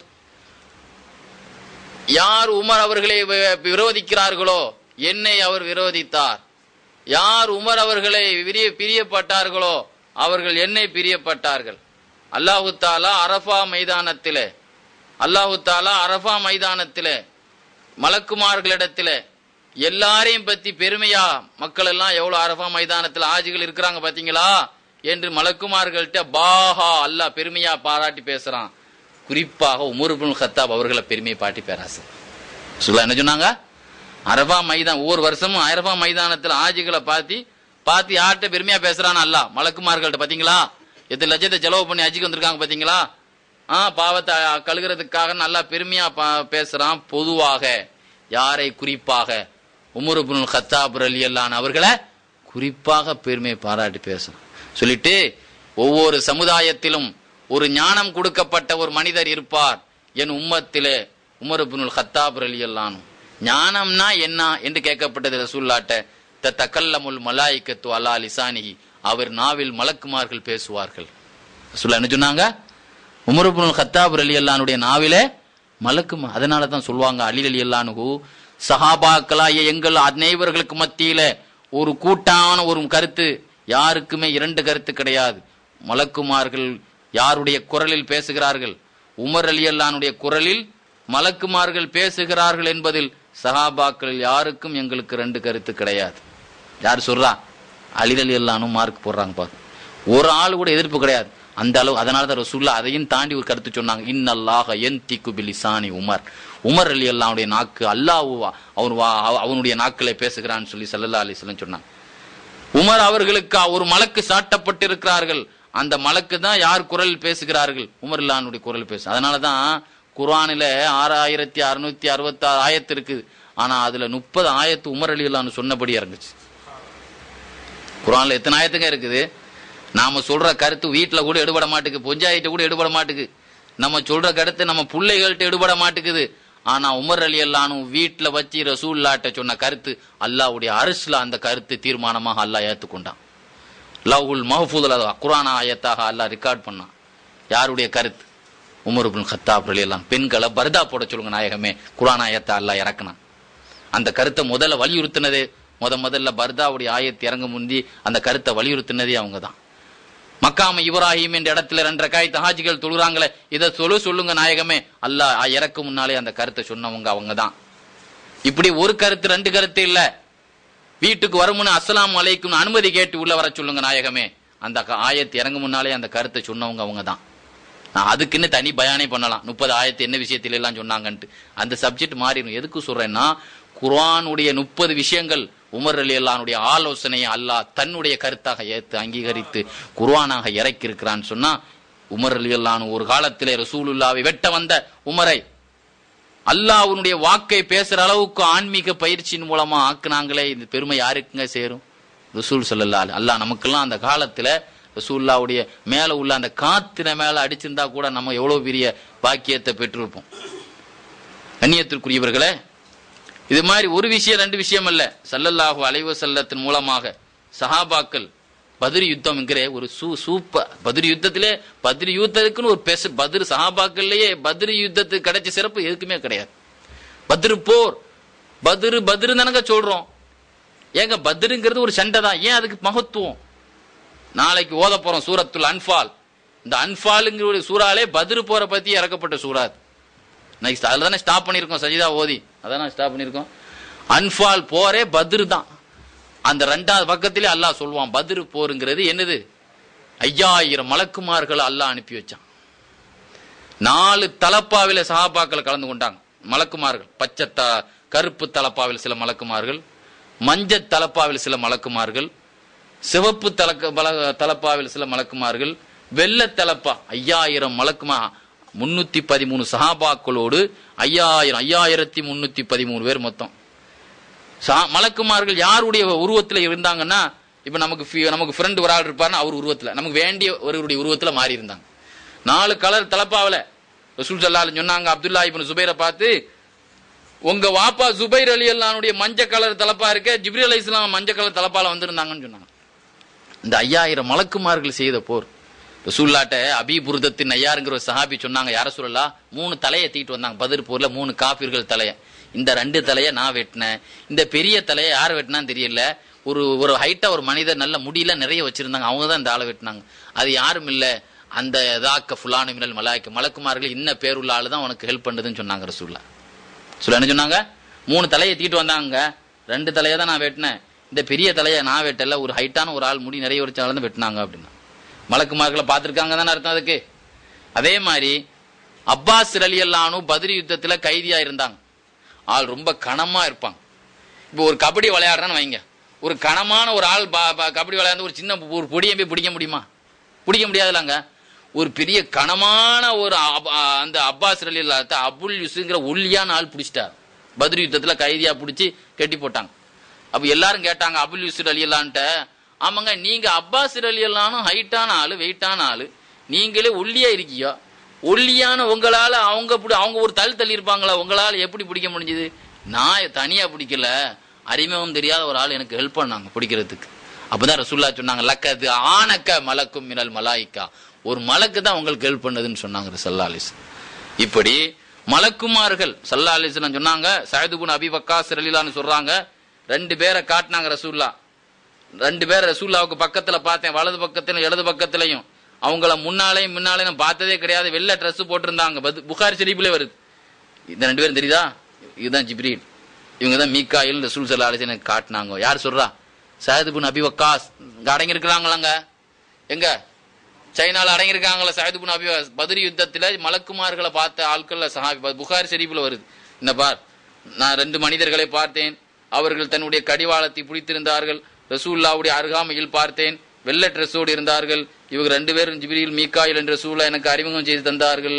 B: யார் உமர் அவர்களை வி- விரோதிக்கிறார்களோ என்னை அவர் விரோதித்தார் யார் உமர் அவர்களை விரிய பிரியப்பட்டார்களோ அவர்கள் என்னை பிரியப்பட்டார்கள் அல்லாஹு தாலா அரஃபா மைதானத்திலே அல்லாஹு தாலா அரஃபா மைதானத்திலே மலக்குமார்களிடத்திலே எல்லாரையும் பத்தி பெருமையா மக்கள் எல்லாம் எவ்வளவு அரஃபா மைதானத்துல ஆஜிகள் இருக்கிறாங்க பாத்தீங்களா என்று மலக்குமார்கள்ட்ட பாஹா அல்லாஹ் பெருமையா பாராட்டி பேசுறான் குறிப்பாக உமர் இப்னுல் கத்தாப் அவர்களை பெருமையை பாட்டி பேராசு சொல்ல என்ன சொன்னாங்க அரபா மைதான் ஒவ்வொரு வருஷமும் அரபா மைதானத்துல ஆஜிகளை பார்த்து பார்த்து யார்கிட்ட பெருமையா பேசுறான்னு அல்ல மலக்குமார்கள்ட்ட பாத்தீங்களா எத்தனை லட்சத்தை செலவு பண்ணி அஜிக்கு வந்திருக்காங்க பாத்தீங்களா ஆ பாவத்தை கழுகுறதுக்காக நல்லா பெருமையா பா- பேசுறான் பொதுவாக யாரை குறிப்பாக உமர் இப்னுல் கத்தாப் ரலியல்லான் அவர்களை குறிப்பாக பெருமையை பாராட்டி பேசுறான் சொல்லிட்டு ஒவ்வொரு சமுதாயத்திலும் ஒரு ஞானம் கொடுக்கப்பட்ட ஒரு மனிதர் இருப்பார் என் உம்மத்திலே உமர் இப்னுல் கத்தாப் ரலியல்லான் ஞானம்னா என்ன என்று கேட்கப்பட்டது ரசூல்லாட்ட த தக்கல்லமுல் மலாய்க்கத்து அலா லிசானிஹி அவர் நாவில் மலக்குமார்கள் பேசுவார்கள் ரசூல்லா என்ன சொன்னாங்க உமர் இப்னுல் கத்தாப் ரலியல்லானுடைய நாவிலே மலக்குமா அதனால தான் சொல்லுவாங்க அலி அலி அல்லானுகு சஹாபாக்களாய எங்கள் அனைவர்களுக்கு மத்தியில ஒரு கூட்டான ஒரு கருத்து யாருக்குமே இரண்டு கருத்து கிடையாது மலக்குமார்கள் யாருடைய குரலில் பேசுகிறார்கள் உமர் அலி அல்லானுடைய குரலில் மலக்குமார்கள் பேசுகிறார்கள் என்பதில் சஹாபாக்கள் யாருக்கும் எங்களுக்கு ரெண்டு கருத்து கிடையாது யார் சொல்றா அலி அலி அல்லானும் மார்க் போடுறாங்க பாரு ஒரு ஆள் கூட எதிர்ப்பு கிடையாது அந்த அளவு அதனால தான் ரசூல்லா அதையும் தாண்டி ஒரு கருத்து சொன்னாங்க இன்னல்லாஹ என் திக்கு பிலிசானி உமர் உமர் அலி அல்லாவுடைய நாக்கு அல்லாஹ் அவன் வா- அவனுடைய நாக்கிலே பேசுகிறான்னு சொல்லி சல்லல்லா அலிஸ்லாம் சொன்னாங்க உமர் அவர்களுக்கு ஒரு மலக்கு சாட்டப்பட்டிருக்கிறார்கள் அந்த மலக்கு தான் யார் குரல் பேசுகிறார்கள் உமர் இல்லானுடைய குரல் பேசு அதனால தான் குர்ஆனில ஆறாயிரத்தி அறுநூத்தி அறுபத்தி ஆறு ஆயத்து இருக்குது ஆனா அதுல முப்பது ஆயத்து உமர் அலி அல்லான்னு சொன்னபடி இறங்குச்சு குரான்ல எத்தனை ஆயத்துங்க இருக்குது நாம சொல்ற கருத்து வீட்டுல கூட எடுபட மாட்டுக்கு பொஞ்சாயிட்ட கூட எடுபட மாட்டுக்கு நம்ம சொல்ற கருத்து நம்ம பிள்ளைகள்ட்ட எடுபட மாட்டுக்குது ஆனா உமர் அலி அல்லானும் வீட்டுல வச்சு ரசூல்லாட்ட சொன்ன கருத்து அல்லாவுடைய அரசுல அந்த கருத்து தீர்மானமாக அல்லாஹ் ஏத்துக்கொண்டான் லவ்ஹுல் மஹஃபூதுல குரான் ஆயத்தாக அல்லாஹ் ரெக்கார்ட் பண்ணான் யாருடைய கருத்து உமர் இப்னு கத்தாப் அலி அல்லான் பெண்களை பர்தா போட சொல்லுங்க நாயகமே குரான் ஆயத்தை அல்லாஹ் இறக்குனான் அந்த கருத்தை முதல்ல வலியுறுத்தினதே முத முதல்ல பர்தாவுடைய ஆயத்து இறங்க முந்தி அந்த கருத்தை வலியுறுத்தினதே அவங்க தான் மக்காம இப்ராஹிம் என்ற இடத்துல ரெண்டரை காய் ஹாஜிகள் தொழுறாங்களே இதை சொல்லு சொல்லுங்க நாயகமே அல்லாஹ் இறக்கு முன்னாலே அந்த கருத்தை சொன்னவங்க அவங்க தான் இப்படி ஒரு கருத்து ரெண்டு கருத்து இல்ல வீட்டுக்கு வருமுன்னு அஸ்ஸலாமு அலைக்கும் அனுமதி கேட்டு உள்ள வர சொல்லுங்க நாயகமே அந்த க- ஆயத்து இறங்க முன்னாலே அந்த கருத்தை சொன்னவங்க அவங்க தான் நான் அதுக்குன்னு தனி பயானே பண்ணலாம் முப்பது ஆயத்து என்ன விஷயத்துல எல்லாம் சொன்னாங்கன்ட்டு அந்த சப்ஜெக்ட் மாறிடும் எதுக்கு சொல்றேன்னா குர்ஆனுடைய முப்பது விஷயங்கள் உமர் அலி அல்லானுடைய ஆலோசனையை அல்லாஹ் தன்னுடைய கருத்தாக ஏத்து அங்கீகரித்து குர்ஆனாக இறக்கி இருக்கிறான்னு சொன்னா உமர் அலி அல்லானு ஒரு காலத்திலே ரசூலுல்லாவை வெட்ட வந்த உமரை அல்லாஹ்வுடைய வாக்கை பேசுற அளவுக்கு ஆன்மீக பயிற்சியின் மூலமா ஆக்குனாங்களே இந்த பெருமை யாருக்குங்க சேரும் ரசூல் ஸல்லல்லாஹு அல்லாஹ் நமக்கெல்லாம் அந்த காலத்துல ரசூல்லாவுடைய மேல உள்ள அந்த காத்தின மேல அடிச்சிருந்தா கூட நம்ம எவ்வளவு பெரிய பாக்கியத்தை பெற்றிருப்போம் கண்ணியத்திற்குரியவர்களே இது மாதிரி ஒரு விஷயம் ரெண்டு விஷயம் அல்ல சல்லல்லாஹு அலைஹி வஸல்லத்தின் மூலமாக சஹாபாக்கள் பத்ரி யுத்தம்ங்கிற ஒரு சூ சூப்பர் பத்ரி யுத்தத்திலே பத்ரி யுத்தத்துக்குன்னு ஒரு பெச பத்ரு சஹாபாக்கள்லயே பத்ரி யுத்தத்துக்கு கிடைச்ச சிறப்பு எதுக்குமே கிடையாது பத்ரு போர் பத்ரு பத்ரு தானங்க சொல்றோம் ஏங்க பத்ருங்கிறது ஒரு சண்டை தான் ஏன் அதுக்கு மகத்துவம் நாளைக்கு ஓத போறோம் சூரத்துல் அன்பால் இந்த அன்பாலுங்கிற ஒரு சூறாலே பத்ரு போரை பத்தி இறக்கப்பட்ட சூறா அது. நெக்ஸ்ட் அதில் தானே ஸ்டாப் பண்ணியிருக்கோம் சஜிதா ஓதி அதான் ஸ்டாப் பண்ணியிருக்கோம் அன்பால் போரே பத்ரு தான் அந்த ரெண்டாவது பக்கத்திலே அல்லாஹ் சொல்லுவான் பத்ரு போருங்கிறது என்னது ஐயாயிரம் மலக்குமார்கள் அல்லாஹ் அனுப்பி வச்சான் நாலு தலப்பாவில சஹாபாக்கள் கலந்து கொண்டாங்க மலக்குமார்கள் பச்சை த கருப்பு தலப்பாவில் சில மலக்குமார்கள் மஞ்சள் தலப்பாவில் சில மலக்குமார்கள் சிவப்பு தலக்க பல- தலப்பாவில் சில மலக்குமார்கள் வெள்ளை தலப்பா ஐயாயிரம் மலக்குமா முன்னூத்தி பதிமூணு சஹாபாக்களோடு ஐயாயிரம் ஐயாயிரத்தி முன்னூத்தி பதிமூணு பேர் மொத்தம் சா- மலக்குமார்கள் யாருடைய உருவத்துல இருந்தாங்கன்னா இப்ப நமக்கு ஃபி- நமக்கு ஃப்ரெண்ட் ஒரு ஆள் இருப்பாருன்னா அவர் உருவத்துல நமக்கு வேண்டிய ஒருவருடைய உருவத்துல மாறி இருந்தாங்க நாலு கலர் தலப்பாவில ரசூல் சல்லாலும் சொன்னாங்க அப்துல்லா இப்னு சுபைரை பார்த்து உங்க வாப்பா சுபைர் அலி அல்லானுடைய மஞ்சள் கலர் தலப்பா இருக்க ஜிப்ரி அலி இஸ்லாம் மஞ்சள் கலர் தலப்பால வந்திருந்தாங்கன்னு சொன்னாங்க இந்த ஐயாயிரம் மலக்குமார்கள் செய்த போர் ரசூல்லாட்ட அபிபுருதத்தின் ஐயாருங்கிற ஒரு சஹாபி சொன்னாங்க யார சொல்லலாம் மூணு தலையை தீட்டு வந்தாங்க பதிர் போர்ல மூணு காபிர்கள் தலைய இந்த ரெண்டு தலையை நான் வெட்டினேன் இந்த பெரிய தலையை யார் வெட்டினான்னு தெரியல ஒரு ஒரு ஹைட்டா ஒரு மனிதர் நல்ல முடியல நிறைய வச்சிருந்தாங்க அவங்க தான் இந்த ஆளை வெட்டினாங்க அது யாரும் இல்ல அந்த தாக்க ஃபுல்லானு மினல் மலாய்க்கு மலக்குமார்கள் இன்ன பேருள்ள ஆளு தான் உனக்கு ஹெல்ப் பண்ணுதுன்னு சொன்னாங்க ரசூல்லா சொல்ல என்ன சொன்னாங்க மூணு தலையை தீட்டு வந்தாங்க ரெண்டு தலையை தான் நான் வெட்டினேன் இந்த பெரிய தலையை நான் வெட்டல ஒரு ஹைட்டான ஒரு ஆள் முடி நிறைய வச்சால தான் வெட்டினாங்க அப்படின்னா மலக்குமார்களை பார்த்துருக்காங்க தானே அர்த்தம் அதுக்கு அதே மாதிரி அப்பாஸ் அலி அல்லானும் பதிரி யுத்தத்துல கைதியா இருந்தாங்க ஆள் ரொம்ப கனமா இருப்பாங்க இப்போ ஒரு கபடி விளையாடுறான்னு வைங்க ஒரு கனமான ஒரு ஆள் பா- பா- கபடி விளையாண்டு ஒரு சின்ன ஒரு பொடியை போய் பிடிக்க முடியுமா பிடிக்க முடியாதுலங்க ஒரு பெரிய கனமான ஒரு அப்- அ- அந்த அப்பாஸ் அலி அல்லாத்த அபுல் யுசுங்கிற ஒல்லியான ஆள் பிடிச்சிட்டார் பத்ரி யுத்தத்துல கைதியா பிடிச்சி கட்டி போட்டாங்க அப்ப எல்லாரும் கேட்டாங்க அபுல் யூசுர் அலி அல்லான்ட்ட ஆமாங்க நீங்க அப்பாஸ் அலி அல்லானும் ஹைட்டான ஆளு வெயிட்டான ஆளு நீங்களே ஒல்லியா இருக்கியோ ஒல்லியான உங்களால அவங்க இப்படி அவங்க ஒரு தள்ளி தள்ளி இருப்பாங்களா உங்களால எப்படி பிடிக்க முடிஞ்சது நான் தனியா பிடிக்கல அறிமுகம் தெரியாத ஒரு ஆள் எனக்கு ஹெல்ப் பண்ணாங்க பிடிக்கிறதுக்கு அப்பதான் ரசூல்லா சொன்னாங்க லக்கது ஆனக்க மலக்கும் மினல் மலாய்க்கா ஒரு மலக்கு தான் உங்களுக்கு ஹெல்ப் பண்ணதுன்னு சொன்னாங்க ரசல்லா அலிஸ் இப்படி மலக்குமார்கள் சல்லா அலிஸ்லாம் சொன்னாங்க சயதுபுன் அபி வக்காஸ் ரலிலான்னு சொல்றாங்க ரெண்டு பேரை காட்டினாங்க ரசூல்லா ரெண்டு பேரை ரசூல்லாவுக்கு பக்கத்துல பார்த்தேன் வலது பக்கத்துல இடது பக்கத்துலயும் அவங்கள முன்னாலேயும் முன்னாலே நான் பார்த்ததே கிடையாது வெள்ளை ட்ரெஸ் போட்டிருந்தாங்க பது- புகார் ஷெரீஃப்ல வருது இந்த ரெண்டு பேரும் தெரியுதா இதுதான் ஜிப்ரீல் இவங்க தான் மீக்காயில் ரசூல் சல்லா அலிஸ் எனக்கு காட்டினாங்க யார் சொல்றா சயதுபுன் அபி வக்காஸ் இங்க அடங்கி இருக்கிறாங்களாங்க எங்க சைனால அடங்கியிருக்காங்களா சாயிதுபுன் அபி பத்ரி யுத்தத்துல மலக்குமார்களை பார்த்த ஆட்கள்ல சஹாபி புகார் ஷெரீஃப்ல வருது இந்த பார் நான் ரெண்டு மனிதர்களை பார்த்தேன் அவர்கள் தன்னுடைய கடிவாளத்தை பிடித்திருந்தார்கள் ரசூல்லாவுடைய அருகாமையில் பார்த்தேன் வெள்ளை ட்ரெஸ்ஸோடு இருந்தார்கள் இவங்க ரெண்டு பேரும் ஜிப்ரீல் மீக்காயில் என்ற ரசூலா எனக்கு அறிமுகம் செய்து தந்தார்கள்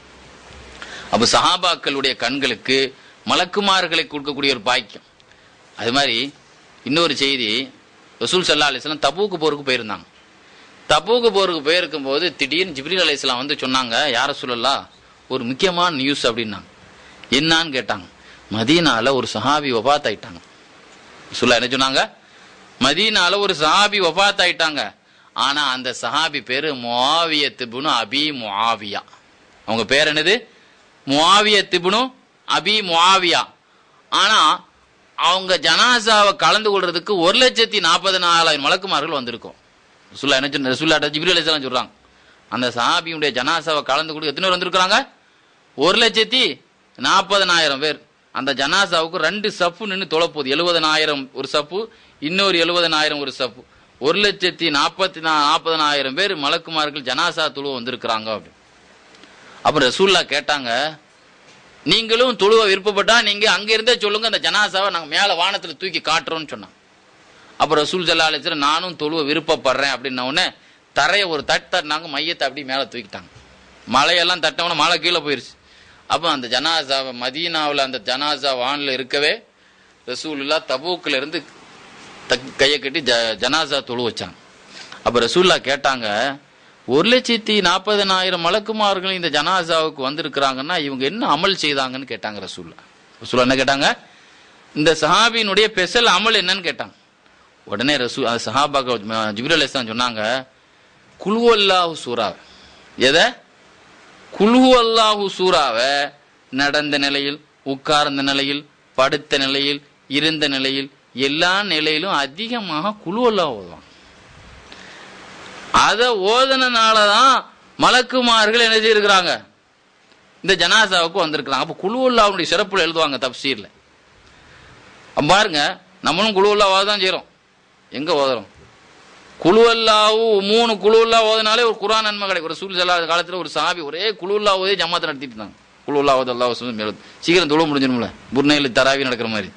B: அப்ப சஹாபாக்களுடைய கண்களுக்கு மலக்குமார்களை கொடுக்கக்கூடிய ஒரு பாக்கியம் அது மாதிரி இன்னொரு செய்தி ரசூல் சல்லா அலிஸ்லாம் தபூக்கு போருக்கு போயிருந்தாங்க தபூக்கு போருக்கு போயிருக்கும் போது திடீர்னு ஜிப்ரீல் அலிஸ்லாம் வந்து சொன்னாங்க யார சொல்லலாம் ஒரு முக்கியமான நியூஸ் அப்படின்னாங்க என்னான்னு கேட்டாங்க மதீனால ஒரு சஹாபி வபாத் ஆயிட்டாங்க சொல்ல என்ன சொன்னாங்க மதீனால ஒரு சஹாபி வபாத் ஆயிட்டாங்க ஆனா அந்த சஹாபி பேரு முஆவியத்துபுனு அபி முஆவியா அவங்க பேர் என்னது முஆவியத்துபுனு அபி முஆவியா ஆனா அவங்க ஜனாசாவை கலந்து கொள்றதுக்கு ஒரு லட்சத்தி நாற்பது நாலாயிரம் மலக்குமார்கள் வந்திருக்கும் ரசூல்லா என்ன சொன்ன ரசூல்லாட்ட ஜிப்ரீல் அலைஹிஸ்ஸலாம் சொல்றாங்க அந்த சஹாபியுடைய ஜனாசாவை கலந்து கொண்டு எத்தனை பேர் வந்திருக்கிறாங்க ஒரு லட்சத்தி நாற்பதனாயிரம் பேர் அந்த ஜனாசாவுக்கு ரெண்டு சப்பு நின்று தொலைப்போகுது எழுபதனாயிரம் ஒரு சப்பு இன்னொரு எழுபதனாயிரம் ஒரு சப்பு ஒரு லட்சத்தி நாற்பத்தி நாற்பதனாயிரம் பேர் மலக்குமார்கள் ஜனாசா துழுவ வந்திருக்கிறாங்க அப்படி அப்புறம் ரசூல்லா கேட்டாங்க நீங்களும் தொழுவ விருப்பப்பட்டா நீங்க அங்க இருந்தே சொல்லுங்க அந்த ஜனாசாவை நாங்க மேல வானத்துல தூக்கி காட்டுறோம்னு சொன்னாங்க அப்ப ரசூல் ஜல்லா அலிஸ்லாம் நானும் தொழுவ விருப்பப்படுறேன் அப்படின்ன உடனே தரைய ஒரு தட்டு தட்டினாங்க மையத்தை அப்படி மேல தூக்கிட்டாங்க மலையெல்லாம் தட்டவன மலை கீழே போயிருச்சு அப்போ அந்த ஜனாசாவை மதீனாவில் அந்த ஜனாசா வானில் இருக்கவே ரசூலுல்லா தபூக்கில் இருந்து தக்- கையை கட்டி ஜ ஜனாசா தொழு வச்சாங்க அப்போ ரசூல்லா கேட்டாங்க ஒரு லட்சத்தி நாற்பதனாயிரம் மலக்குமார்கள் இந்த ஜனாசாவுக்கு வந்திருக்கிறாங்கன்னா இவங்க என்ன அமல் செய்தாங்கன்னு கேட்டாங்க ரசூல்லா ரசூல்லா என்ன கேட்டாங்க இந்த சஹாபியினுடைய ஸ்பெஷல் அமல் என்னன்னு கேட்டாங்க உடனே ரசூ அந்த சஹாபாக்கள் ஜிப்ரல் அலிஸ்லாம் சொன்னாங்க குழுவல்லாஹு சூறா எதை குழு அல்லாஹு சூறாவை நடந்த நிலையில் உட்கார்ந்த நிலையில் படுத்த நிலையில் இருந்த நிலையில் எல்லா நிலையிலும் அதிகமாக குழு அல்லாஹ் ஓதுவாங்க அதை ஓதனனால தான் மலக்குமார்கள் என்ன செய்யிருக்கிறாங்க இந்த ஜனாசாவுக்கு வந்திருக்கிறாங்க அப்போ குழு அல்லாவுடைய சிறப்புல எழுதுவாங்க தப்சீர்ல அப்ப பாருங்க நம்மளும் குழு அல்லாவாக தான் செய்கிறோம் எங்க ஓதுறோம் குழுவல்லாவு மூணு குழுவல்லா ஓதுனாலே ஒரு குரான் நன்மை கிடைக்கும் ஒரு சூழல் செல்லாத காலத்துல ஒரு சாபி ஒரே குழுவல்லா ஓதே ஜமாத்தை நடத்திட்டு இருந்தாங்க குழுவல்லா ஓது அல்லா வசம் எழுது சீக்கிரம் தொழுவ முடிஞ்சிடும்ல புர்னையில் தராவி நடக்கிற மாதிரி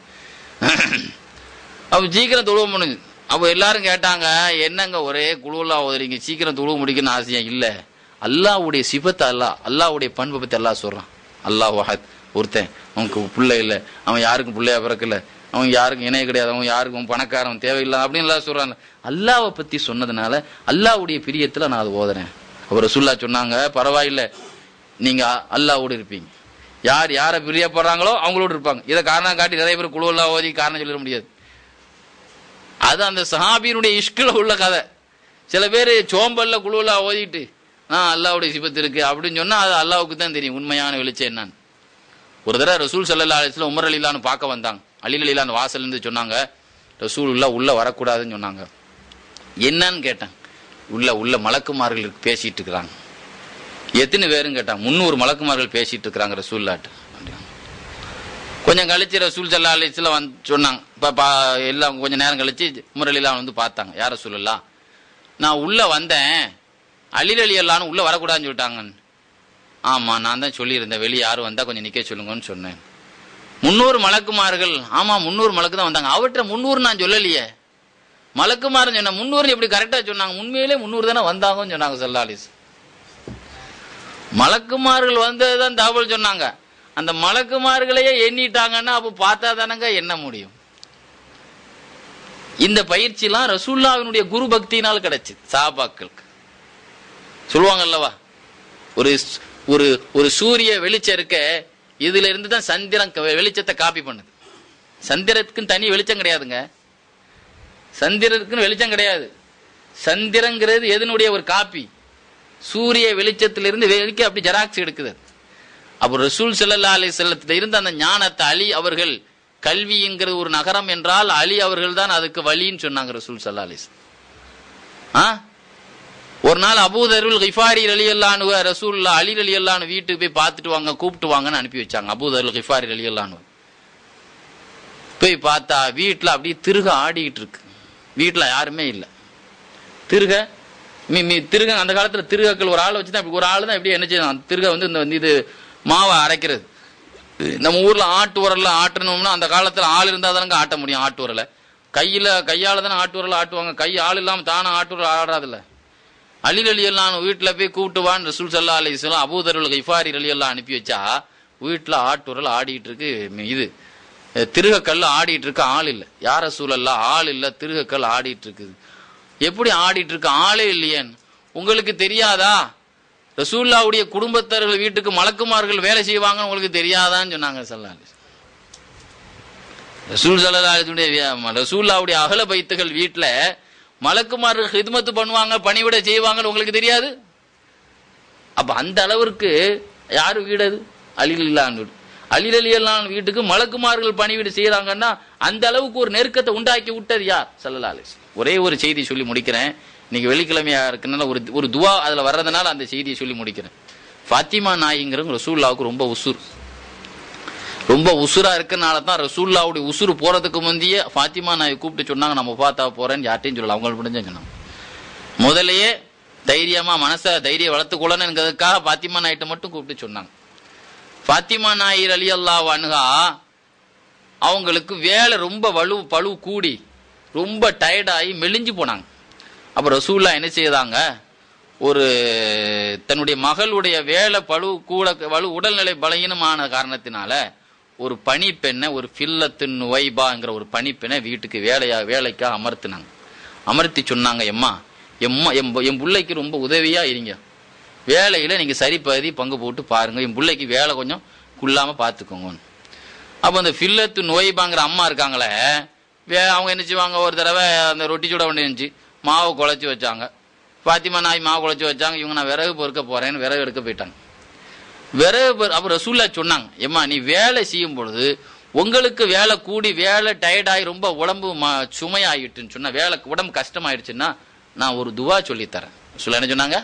B: அப்போ சீக்கிரம் தொழுவ முடிஞ்சு அப்போ எல்லாரும் கேட்டாங்க என்னங்க ஒரே குழுவல்லா ஓதுறீங்க சீக்கிரம் தொழுவ முடிக்கணும்னு ஆசையா இல்ல அல்லாஹ்வுடைய சிபத்தை அல்லாஹ் அல்லாஹ்வுடைய பண்பை பத்தி அல்லாஹ் சொல்றான் அல்லாஹ் வஹத் ஒருத்தன் அவனுக்கு பிள்ளை இல்லை அவன் யாருக்கும் பிள்ளையா பிறக்கல அவன் யாருக்கும் இணைய கிடையாது அவன் யாருக்கும் பணக்காரன் தேவையில்லை அப்படின்னு எல்லாம் சொல்றாங்க அல்லாவை பத்தி சொன்னதுனால அல்லாஹ்வுடைய பிரியத்துல நான் அதை ஓதுறேன் அவர் ரசூல்லா சொன்னாங்க பரவாயில்ல நீங்க அல்லாஹ்வோடு இருப்பீங்க யார் யாரை பிரியப்படுறாங்களோ அவங்களோடு இருப்பாங்க இதை காரணம் காட்டி நிறைய பேர் குழுவெல்லாம் ஓதி காரணம் சொல்லிட முடியாது அது அந்த சஹாபியினுடைய இஷ்கில் உள்ள கதை சில பேர் சோம்பல்ல குழுவில் ஓதிட்டு ஆ அல்லாவுடைய சிபத்து இருக்கு அப்படின்னு சொன்னா அது அல்லாவுக்கு தான் தெரியும் உண்மையான வெளிச்சம் என்னன்னு ஒரு தடவை ரசூல் சல்லா அலிஸ்ல உமர் அலிலான்னு பார்க்க வந்தாங்க அலி அலிலான்னு வாசல்ல இருந்து சொன்னாங்க ரசூல் உள்ள உள்ள வரக்கூடாதுன்னு சொன்னாங்க என்னன்னு கேட்டேன் உள்ள உள்ள மலக்குமார்கள் இருக்கு- பேசிட்டு இருக்கிறாங்க எத்தனை பேரும் கேட்டாங்க முந்நூறு மலக்குமார்கள் பேசிட்டு இருக்கிறாங்க ரசூல்லாட்டு அப்படியா. கொஞ்சம் கழிச்சு ரசூல் சல்லா அலிஸ்ல வந்து சொன்னாங்க இப்போ பா எல்லாம் கொஞ்சம் நேரம் கழிச்சு முரளிலாம் வந்து பார்த்தாங்க யார சொல்லலாம் நான் உள்ள வந்தேன் அலில் அலி அல்லான்னு உள்ள வரக்கூடாதுன்னு சொல்லிட்டாங்க ஆமா நான் தான் சொல்லியிருந்தேன் வெளியே யாரும் வந்தா கொஞ்சம் நிக்க சொல்லுங்கன்னு சொன்னேன் முன்னூறு மலக்குமார்கள் ஆமா முன்னூறு மலக்கு தான் வந்தாங்க அவர்கிட்ட முன்னூறு நான் சொல்லலையே மலக்குமாரன் சொன்ன முன்னூறு எப்படி கரெக்டா சொன்னாங்க உண்மையிலே முன்னூறு தானே வந்தாங்கன்னு சொன்னாங்க சல்லாலிஸ் மலக்குமார்கள் வந்ததுதான் தகவல் சொன்னாங்க அந்த மலக்குமார்களையே எண்ணிட்டாங்கன்னா அப்போ பார்த்தா தானங்க எண்ண முடியும் இந்த பயிற்சிலாம் ரசூல்லாவினுடைய குரு பக்தியினால் கிடைச்சு சாபாக்களுக்கு சொல்லுவாங்க அல்லவா ஒரு ஸ்- ஒரு ஒரு சூரிய வெளிச்சம் இருக்க இதுல இருந்து தான் சந்திரன் க- வெளிச்சத்தை காப்பி பண்ணுது சந்திரத்துக்குன்னு தனி வெளிச்சம் கிடையாதுங்க சந்திரனுக்குன்னு வெளிச்சம் கிடையாது சந்திரங்கிறது எதனுடைய ஒரு காப்பி சூரிய வெளிச்சத்திலிருந்து வெளிக்க அப்படி ஜெராக்ஸ் எடுக்குது அப்போ ரசூல் ஸல்லல்லாஹு அலைஹி செல்லத்துல இருந்த அந்த ஞானத்தை அலி அவர்கள் கல்விங்கிறது ஒரு நகரம் என்றால் அலி அவர்கள் தான் அதுக்கு வழின்னு சொன்னாங்க ரசூல் ஸல்லல்லாஹு அலைஹி வஸல்லம். ஆ ஒரு நாள் அபூதருள் கிஃபாரி அலி அல்லானு ரசூல்லா அலி அலி அல்லானு வீட்டுக்கு போய் பார்த்துட்டு வாங்க கூப்பிட்டு வாங்கன்னு அனுப்பி வச்சாங்க அபூதருள் கிஃபாரி அலி அல்லானு போய் பார்த்தா வீட்டில் அப்படியே திருக ஆடிக்கிட்டு இருக்கு வீட்டில் யாருமே இல்லை திருக மீ மீ திருக அந்த காலத்தில் திருகக்கள் ஒரு ஆள் வச்சு தான் ஒரு ஆள் தான் எப்படி என்ன செய்யணும் அந்த திருக வந்து இந்த இது மாவை அரைக்கிறது நம்ம ஊர்ல ஆட்டு உரல்ல ஆட்டணும்னா அந்த காலத்துல ஆள் இருந்தா தானங்க ஆட்ட முடியும் ஆட்டு உரலை கையில கையால தானே ஆட்டு உரல் ஆட்டுவாங்க கை ஆள் இல்லாம தானே ஆட்டு உரல் ஆடாதுல்ல அலி அலி எல்லாம் வீட்டுல போய் கூப்பிட்டு வான்னு ரசூல் சல்லா அலி இஸ்லாம் அபூதருள் கைஃபாரி அலி எல்லாம் அனுப்பி வச்சா வீட்டுல ஆட்டு உரல் ஆடிட்டு இருக்கு இது அஹ், திருகக்கல் ஆடிட்டு இருக்க ஆள் இல்லை யார சூழல்ல ஆள் இல்ல திருகக்கல் ஆடிட்டு இருக்குது எப்படி ஆடிட்டு இருக்க ஆளே இல்லையேன்னு உங்களுக்கு தெரியாதா ரசூல்லாவுடைய குடும்பத்தர்கள் வீட்டுக்கு மலக்குமார்கள் வேலை செய்வாங்கன்னு உங்களுக்கு தெரியாதான்னு சொன்னாங்க சல்லாலி ரசூல் சல்லாஹுடைய ரசூல்லாவுடைய அகல பைத்துகள் வீட்டுல மலக்குமார்கள் ஹித்மத்து பண்ணுவாங்க பணிவிட செய்வாங்கன்னு உங்களுக்கு தெரியாது அப்ப அந்த அளவிற்கு யாரு வீடு அது அலில் இல்லான் வீடு அலில் அலியல்லான் வீட்டுக்கு மலக்குமார்கள் பணிவிட செய்யறாங்கன்னா அந்த அளவுக்கு ஒரு நெருக்கத்தை உண்டாக்கி விட்டது யார் சல்லல்லா அலிஸ் ஒரே ஒரு செய்தி சொல்லி முடிக்கிறேன் இன்னைக்கு வெள்ளிக்கிழமையா இருக்குனால ஒரு ஒரு துவா அதுல வர்றதுனால அந்த செய்தியை சொல்லி முடிக்கிறேன் ஃபாத்திமா நாயிங்கிறவங்க ரசூல்லாவுக்கு ரொம்ப உசுர் ரொம்ப உசுரா இருக்கனால தான் ரசூல்லாவுடைய உசுறு போறதுக்கு முந்தையே ஃபாத்திமா நாயை கூப்பிட்டு சொன்னாங்க நம்ம பார்த்தா போறேன்னு யார்ட்டையும் சொல்லல அவங்களுக்கு முடிஞ்சு சொன்னாங்க முதலையே தைரியமா மனச தைரியம் வளர்த்துக்கொள்ளணுங்கிறதுக்காக பாத்திமா நாயிட்ட மட்டும் கூப்பிட்டு சொன்னாங்க பாத்திமா நாயர் அலி அல்லா அணுகா அவங்களுக்கு வேலை ரொம்ப வலு பழு கூடி ரொம்ப டயர்டாகி மெலிஞ்சு போனாங்க அப்ப ரசூல்லா என்ன செய்தாங்க ஒரு தன்னுடைய மகளுடைய வேலை பழு கூட வலு உடல்நிலை பலகீனமான காரணத்தினால ஒரு பணிப்பெண்ணை ஒரு ஃபில்லத்தின் வைபாங்கிற ஒரு பணிப்பெண்ணை வீட்டுக்கு வேலையா வேலைக்காக அமர்த்தினாங்க அமர்த்தி சொன்னாங்க எம்மா எம்மா என் பு- என் பிள்ளைக்கு ரொம்ப உதவியா இருங்க வேலையில நீங்க சரி பகுதி பங்கு போட்டு பாருங்க என் பிள்ளைக்கு வேலை கொஞ்சம் குள்ளாம பாத்துக்கோங்க அப்ப அந்த ஃபில்லத்து நோய்பாங்கிற அம்மா இருக்காங்களே வே அவங்க என்ன செய்வாங்க ஒரு தடவை அந்த ரொட்டி சுட வேண்டி இருந்துச்சு மாவு குழச்சி வச்சாங்க பாத்திமா நாய் மாவு குழச்சி வச்சாங்க இவங்க நான் விறகு பொறுக்க போறேன்னு விறகு எடுக்க போயிட்டாங்க விறகு பொறு- அப்ப ரசூல்லா சொன்னாங்க ஏம்மா நீ வேலை செய்யும் பொழுது உங்களுக்கு வேலை கூடி வேலை டயர்டாகி ரொம்ப உடம்பு ம- சுமையாயிட்டுன்னு சொன்னா வேலை உடம்பு கஷ்டமாயிடுச்சுன்னா நான் ஒரு துவா சொல்லித் தரேன் சொல்ல என்ன சொன்னாங்க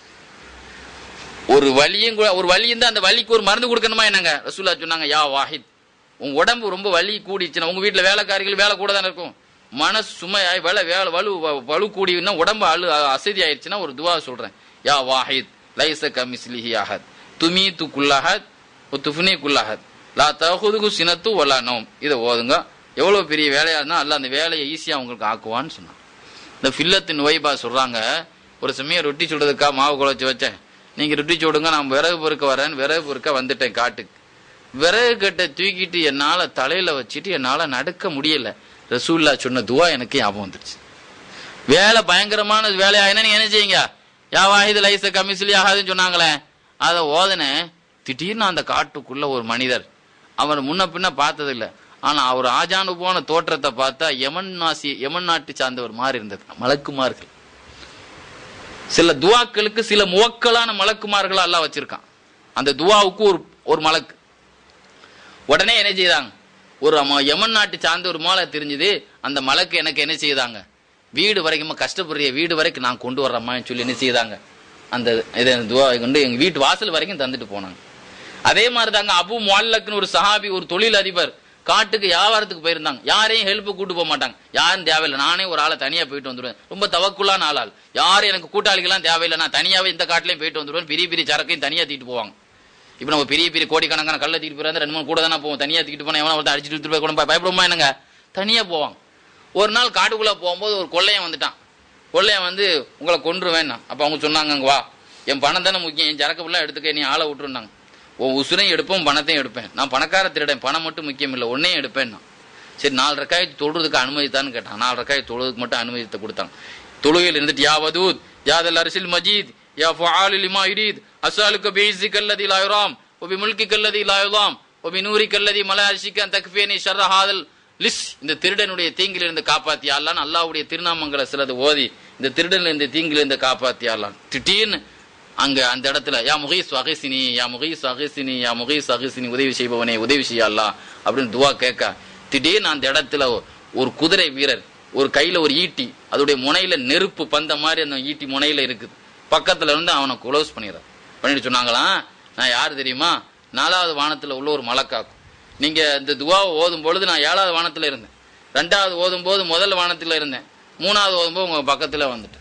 B: ஒரு வலியும் கூட ஒரு வலி இருந்தா அந்த வலிக்கு ஒரு மருந்து கொடுக்கணுமா என்னங்க ரசூல்லா சொன்னாங்க யா வாஹித் உங்க உடம்பு ரொம்ப வலி கூடிச்சுன்னா உங்க வீட்டுல வேலைக்காரிகள் வேலை கூட தானே இருக்கும் மனசு சுமையாய் வேலை வேலை வலு வ- வலு கூடினா உடம்பு அழு அசதி ஆயிடுச்சுன்னா ஒரு துவா சொல்றேன் யா வாஹித் லைச கமிஸ்லிஹி அஹத் துமி து குல்லஹத் துஃப்னி குல்லஹத் லா தகுதுகு சினத்து ஒலா நோம் இதை ஓதுங்க எவ்வளவு பெரிய வேலையா இருந்தா அல்ல அந்த வேலையை ஈஸியா உங்களுக்கு ஆக்குவான்னு சொன்னான் இந்த ஃபில்லத்தின் வைபா சொல்றாங்க ஒரு சமயம் ரொட்டி சுடுறதுக்கா மாவு குழச்சி வச்சேன் நீங்க ரொட்டி சுடுங்க நான் விறகு பொறுக்க வரேன் விறகு பொறுக்க வந்துட்டேன் காட்டுக்கு விறகு கட்டை தூக்கிட்டு என்னால தலையில வச்சுட்டு என்னால நடக்க முடியல ரசூல்லா சொன்ன துவா எனக்கு ஞாபகம் வந்துருச்சு வேலை பயங்கரமான வேலையா என்ன என்ன செய்யுங்க யா வாஹிது லைச கமிசிலி ஆகாதுன்னு சொன்னாங்களே அதை ஓதனேன் திடீர்னு அந்த காட்டுக்குள்ள ஒரு மனிதர் அவர் முன்ன பின்ன பார்த்ததில்ல ஆனா அவர் ஆஜானு போன தோற்றத்தை பார்த்தா யமன் நாசி யமன் நாட்டு சார்ந்தவர் மாதிரி இருந்தது மலக்குமார்கள் சில துவாக்களுக்கு சில முவக்கலான மலக்குமார்களா அல்லாஹ் வச்சிருக்கான் அந்த துவாவுக்கு ஒரு ஒரு மலக்கு உடனே என்ன செய்தாங்க ஒரு அம- யமன் நாட்டு சார்ந்த ஒரு மாலை தெரிஞ்சது அந்த மலக்கு எனக்கு என்ன செய்தாங்க வீடு வரைக்கும் கஷ்டப்படுறிய வீடு வரைக்கும் நான் கொண்டு வர்றேம்மான்னு சொல்லி என்ன செய்தாங்க அந்த இதை துவா கொண்டு எங்க வீட்டு வாசல் வரைக்கும் தந்துட்டு போனாங்க அதே மாதிரி தாங்க அபு முல்லக்குன்னு ஒரு சஹாபி ஒரு தொழில் அதிபர் காட்டுக்கு வியாபாரத்துக்கு போயிருந்தாங்க யாரையும் ஹெல்ப் கூட்டு போக மாட்டாங்க யாரும் தேவையில்லை நானே ஒரு ஆளை தனியா போயிட்டு வந்துடுவேன் ரொம்ப தவக்குள்ளான ஆளாள் யாரும் எனக்கு கூட்டாளிகள்லாம் தேவையில்லை நான் தனியாவே இந்த காட்டுலயும் போயிட்டு வந்துடுவேன் பெரிய பெரிய சரக்கையும் தனியா தூக்கிட்டு போவாங்க இப்போ நம்ம பெரிய பெரிய கோடிக்கணக்கான கல்ல தூக்கிட்டு போறாங்க ரெண்டு மூணு கூட தானே போவோம் தனியா தூக்கிட்டு போனா எவனா ஒருத்தன் அடிச்சுட்டு எடுத்துட்டு போய் கூட பயப்படுமா என்னங்க தனியா போவாங்க ஒரு நாள் காட்டுக்குள்ள போகும்போது ஒரு கொள்ளையன் வந்துட்டான் கொள்ளையன் வந்து உங்களை கொன்றுவேன் அப்ப அவங்க சொன்னாங்க "அங்க வா என் பணம் தானே முக்கியம் என் சரக்கு ஃபுல்லாக எடுத்துக்க நீ ஆளை விட்டுருந்தாங்க உன் உசுரையும் எடுப்போம் பணத்தையும் எடுப்பேன் நான் பணக்கார திருடன் பணம் மட்டும் முக்கியம் இல்லை ஒன்னையும் எடுப்பேன் நான் சரி நாலு ரக்காயத்து தொழுறதுக்கு அனுமதித்தான்னு கேட்டான் நாலு ரக்காயத்து தொழுறதுக்கு மட்டும் அனுமதித்தை கொடுத்தாங்க தொழுகையில் இருந்துட்டு யா வதூத் யாதல் அரிசில் மஜீத் யா ஃபஆலு லிமா யுரீத் அஸ்அலுக பிஇஸ்ஸிக அல்லதி லா யுராம் வபி முல்கிக அல்லதி லா யுதாம் வபி நூரிக அல்லதி மலா அர்ஷிக அன் தக்ஃபியனி ஷர்ர ஹாதல் லிஸ் இந்த திருடனுடைய தீங்கிலிருந்து காப்பாத்தியா அல்லான்னு அல்லாஹ்வுடைய திருநாமங்களை சிலது ஓதி இந்த திருடன்ல இருந்து தீங்கிலிருந்து காப்பாத்தியா அல்லான் திடீர்னு அங்க அந்த இடத்துல யா முகீஸ் அகிசினி யா முகீஸ் அகிசினி யா முகீஸ் அகிசினி உதவி செய்பவனே உதவி செய்ய அல்லாஹ் அப்படின்னு துவா கேட்க திடீர்னு அந்த இடத்துல ஒரு குதிரை வீரர் ஒரு கையில ஒரு ஈட்டி அதோடைய முனையில நெருப்பு பந்த மாதிரி அந்த ஈட்டி முனையில இருக்குது பக்கத்துல இருந்து அவனை க்ளோஸ் பண்ணிடுறான் பண்ணிட்டு சொன்னாங்களாம் நான் யார் தெரியுமா நாலாவது வானத்துல உள்ள ஒரு மலக்காக்கும் நீங்க இந்த துவாவை ஓதும் பொழுது நான் ஏழாவது வானத்துல இருந்தேன் ரெண்டாவது ஓதும் போது முதல் வானத்துல இருந்தேன் மூணாவது ஓதும் போது உங்க பக்கத்துல வந்துட்டேன்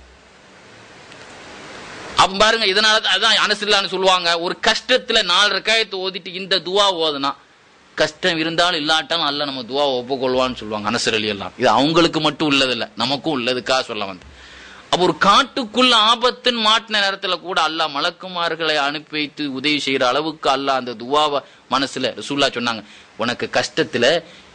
B: அப்ப பாருங்க இதனால தான் அதான் அனசில்லான்னு சொல்லுவாங்க ஒரு கஷ்டத்துல நாலு ரக்காயத்தை ஓதிட்டு இந்த துவா ஓதுனா கஷ்டம் இருந்தாலும் இல்லாட்டாலும் அல்ல நம்ம துவா ஒப்புக்கொள்வான்னு சொல்லுவாங்க அனசர் அலி எல்லாம் இது அவங்களுக்கு மட்டும் உள்ளதில்ல நமக்கும் உள்ளதுக்கா சொல்ல வந்து அப்ப ஒரு காட்டுக்குள்ள ஆபத்துன்னு மாட்டின நேரத்துல கூட அல்லாஹ் மலக்குமார்களை அனுப்பி வைத்து உதவி செய்யற அளவுக்கு அல்லாஹ் அந்த துவாவை மனசுல ரசூல்லா சொன்னாங்க உனக்கு கஷ்டத்துல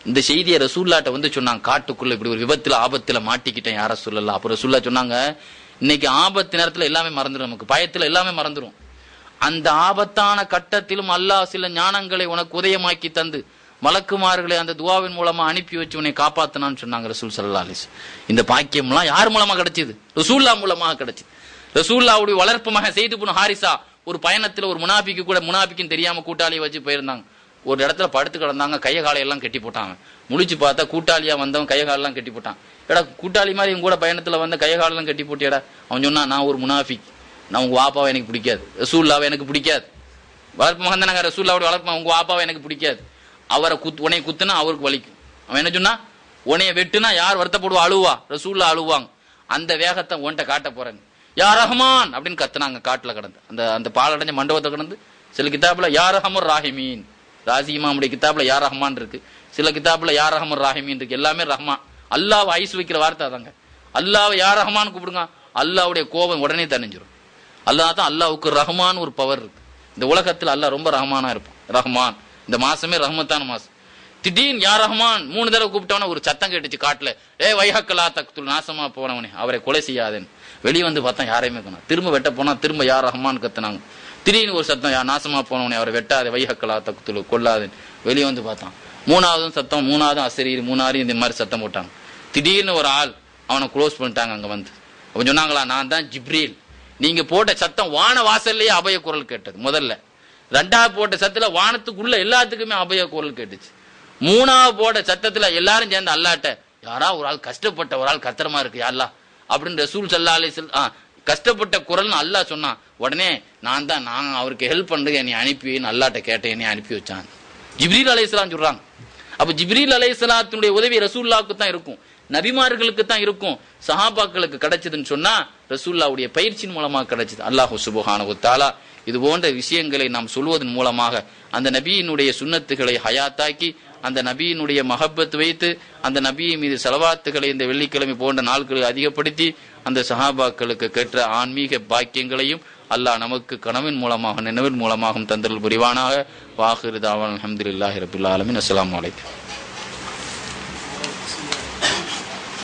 B: இந்த செய்தியை ரசூல்லாட்ட வந்து சொன்னாங்க காட்டுக்குள்ள இப்படி ஒரு விபத்துல ஆபத்துல மாட்டிக்கிட்டேன் யார சொல்லலாம் அப்புறம் ரசூல்லா சொன்னாங்க இன்னைக்கு ஆபத்து நேரத்துல எல்லாமே மறந்துடும் நமக்கு பயத்துல எல்லாமே மறந்துடும் அந்த ஆபத்தான கட்டத்திலும் அல்லாஹ் சில ஞானங்களை உனக்கு உதயமாக்கி தந்து மலக்குமார்களை அந்த துவாவின் மூலமா அனுப்பி வச்சு உன்னை காப்பாத்தினான்னு சொன்னாங்க ரசூல் சல்லா அலிஸ் இந்த பாக்கியம்லாம் யார் மூலமா கிடைச்சது ரசூல்லா மூலமாக கிடைச்சது ரசூல்லாவுடைய வளர்ப்பு மகன் செய்து போன ஹாரிசா ஒரு பயணத்துல ஒரு முனாபிக்கு கூட முனாபிக்குன்னு தெரியாம கூட்டாளியை வச்சு போயிருந்தாங்க ஒரு இடத்துல படுத்து கிடந்தாங்க கைய காலையெல்லாம் கட்டி போட்டாங்க முழிச்சு பார்த்தா கூட்டாளியா வந்தவன் கைய காலெல்லாம் கட்டி போட்டான் எடா கூட்டாளி மாதிரி இவங்க கூட பயணத்துல வந்த கைய காலெல்லாம் கட்டி போட்டியடா அவன் சொன்னா நான் ஒரு முனாஃபிக் நான் உங்க வாப்பாவை எனக்கு பிடிக்காது ரசூல்லாவை எனக்கு பிடிக்காது வளர்ப்பு மகன் தானங்க ரசூல்லாவோட வளர்ப்பு மகன், உங்க வாப்பாவை எனக்கு பிடிக்காது அவரை குத் உனைய குத்துனா அவருக்கு வலிக்கும் அவன் என்ன சொன்னா உனைய வெட்டுனா யார் வருத்தப்படுவா அழுவா ரசூல்லா அழுவாங்க அந்த வேகத்தை உன்கிட்ட காட்ட போறேன் யா ரஹ்மான் அப்படின்னு கத்துனாங்க காட்டுல கிடந்து அந்த அந்த பாலடைஞ்ச மண்டபத்தை கிடந்து சில கிதாபுல யா ரஹமர் ராஹிமீன் ராசி இமாமுடைய கிதாபுல யா ரஹ்மான் இருக்கு சில கிதாபுல யா ரஹமர் ராஹிமீன் இருக்கு எல்லாமே ரஹ்மான் அல்லாஹ் ஐஸ் வைக்கிற வார்த்தை அதாங்க அல்லாஹ் யா ரஹ்மான் கூப்பிடுங்க அல்லாஹ்வுடைய கோபம் உடனே தணிஞ்சிரும் அல்லாஹ் தான் அல்லாஹ்வுக்கு ரஹ்மான் ஒரு பவர் இருக்கு இந்த உலகத்துல அல்லாஹ் ரொம்ப ரஹ்மானா இருப்பான் ரஹ்மான் இந்த மாசமே ரஹ்மத்தான மாசம் திடீர்னு யா ரஹ்மான் மூணு தடவை கூப்பிட்டவன ஒரு சத்தம் கேட்டுச்சு காட்டுல ஏ வைஹக்கலா தக்துல் நாசமா போனவனே அவரை கொலை செய்யாதேன்னு வெளியே வந்து பார்த்தா யாரையுமே காணோம் திரும்ப வெட்ட போனா திரும்ப யா ரஹ்மான் கத்துனாங்க திடீர்னு ஒரு சத்தம் யா நாசமா போனவனே அவரை வெட்டாதே வைஹக்கலா தக்துல் கொல்லாதேன்னு வெளியே வந்து பார்த்தான் மூணாவதும் சத்தம் மூணாவதும் அசரீர் மூணாவது இந்த மாதிரி சத்தம் போட்டாங்க திடீர்னு ஒரு ஆள் அவனை க்ளோஸ் பண்ணிட்டாங்க அங்க வந்து அவன் சொன்னாங்களா நான் தான் ஜிப்ரீல் நீங்க போட்ட சத்தம் வான வாசல்லையே அபய குரல் கேட்டது முதல்ல ரெண்டாவது போட்ட சத்தத்துல வானத்துக்குள்ள எல்லாத்துக்குமே அபய குரல் கேட்டுச்சு மூணாவது போட்ட சத்தத்துல எல்லாரும் சேர்ந்து அல்லாட்ட யாரா ஒரு ஆள் கஷ்டப்பட்ட ஒரு ஆள் கத்திரமா இருக்கு யாரா அப்படின்னு ரசூல் சல்லா அலி கஷ்டப்பட்ட குரல்னு அல்லாஹ் சொன்னான் உடனே நான் தான் நான் அவருக்கு ஹெல்ப் பண்றது என்னை அனுப்பி அல்லாட்ட கேட்டேன் என்னை அனுப்பி வச்சான் ஜிப்ரீல் அலைஹிஸ்ஸலாம் சொல்றாங்க அப்ப ஜிப்ரீல் அலைஹிஸ்ஸலாத்தினுடைய உதவி ரசூல்லாவுக்கு தான் இருக்கும் நபிமார்களுக்கு தான் இருக்கும் சஹாபாக்களுக்கு கிடைச்சதுன்னு சொன்னா ரசூல்லாவுடைய பயிற்சியின் மூலமா கிடைச்சது அல்லாஹு சுபஹானஹு தஆலா இது போன்ற விஷயங்களை நாம் சொல்வதன் மூலமாக அந்த நபியினுடைய சுன்னத்துகளை ஹயாத்தாக்கி அந்த நபியினுடைய மஹப்பத் வைத்து அந்த நபியின் மீது செலவாத்துகளை இந்த வெள்ளிக்கிழமை போன்ற நாட்களை அதிகப்படுத்தி அந்த சஹாபாக்களுக்கு கேட்ட ஆன்மீக பாக்கியங்களையும் அல்லாஹ் நமக்கு கனவின் மூலமாக நினைவின் மூலமாகவும் தந்தல் புரிவானாக வாஹிரு தாவான் அலமதுல்லாஹி ரபுல்லா ஆலமின் அஸ்ஸலாமு அலைக்கும்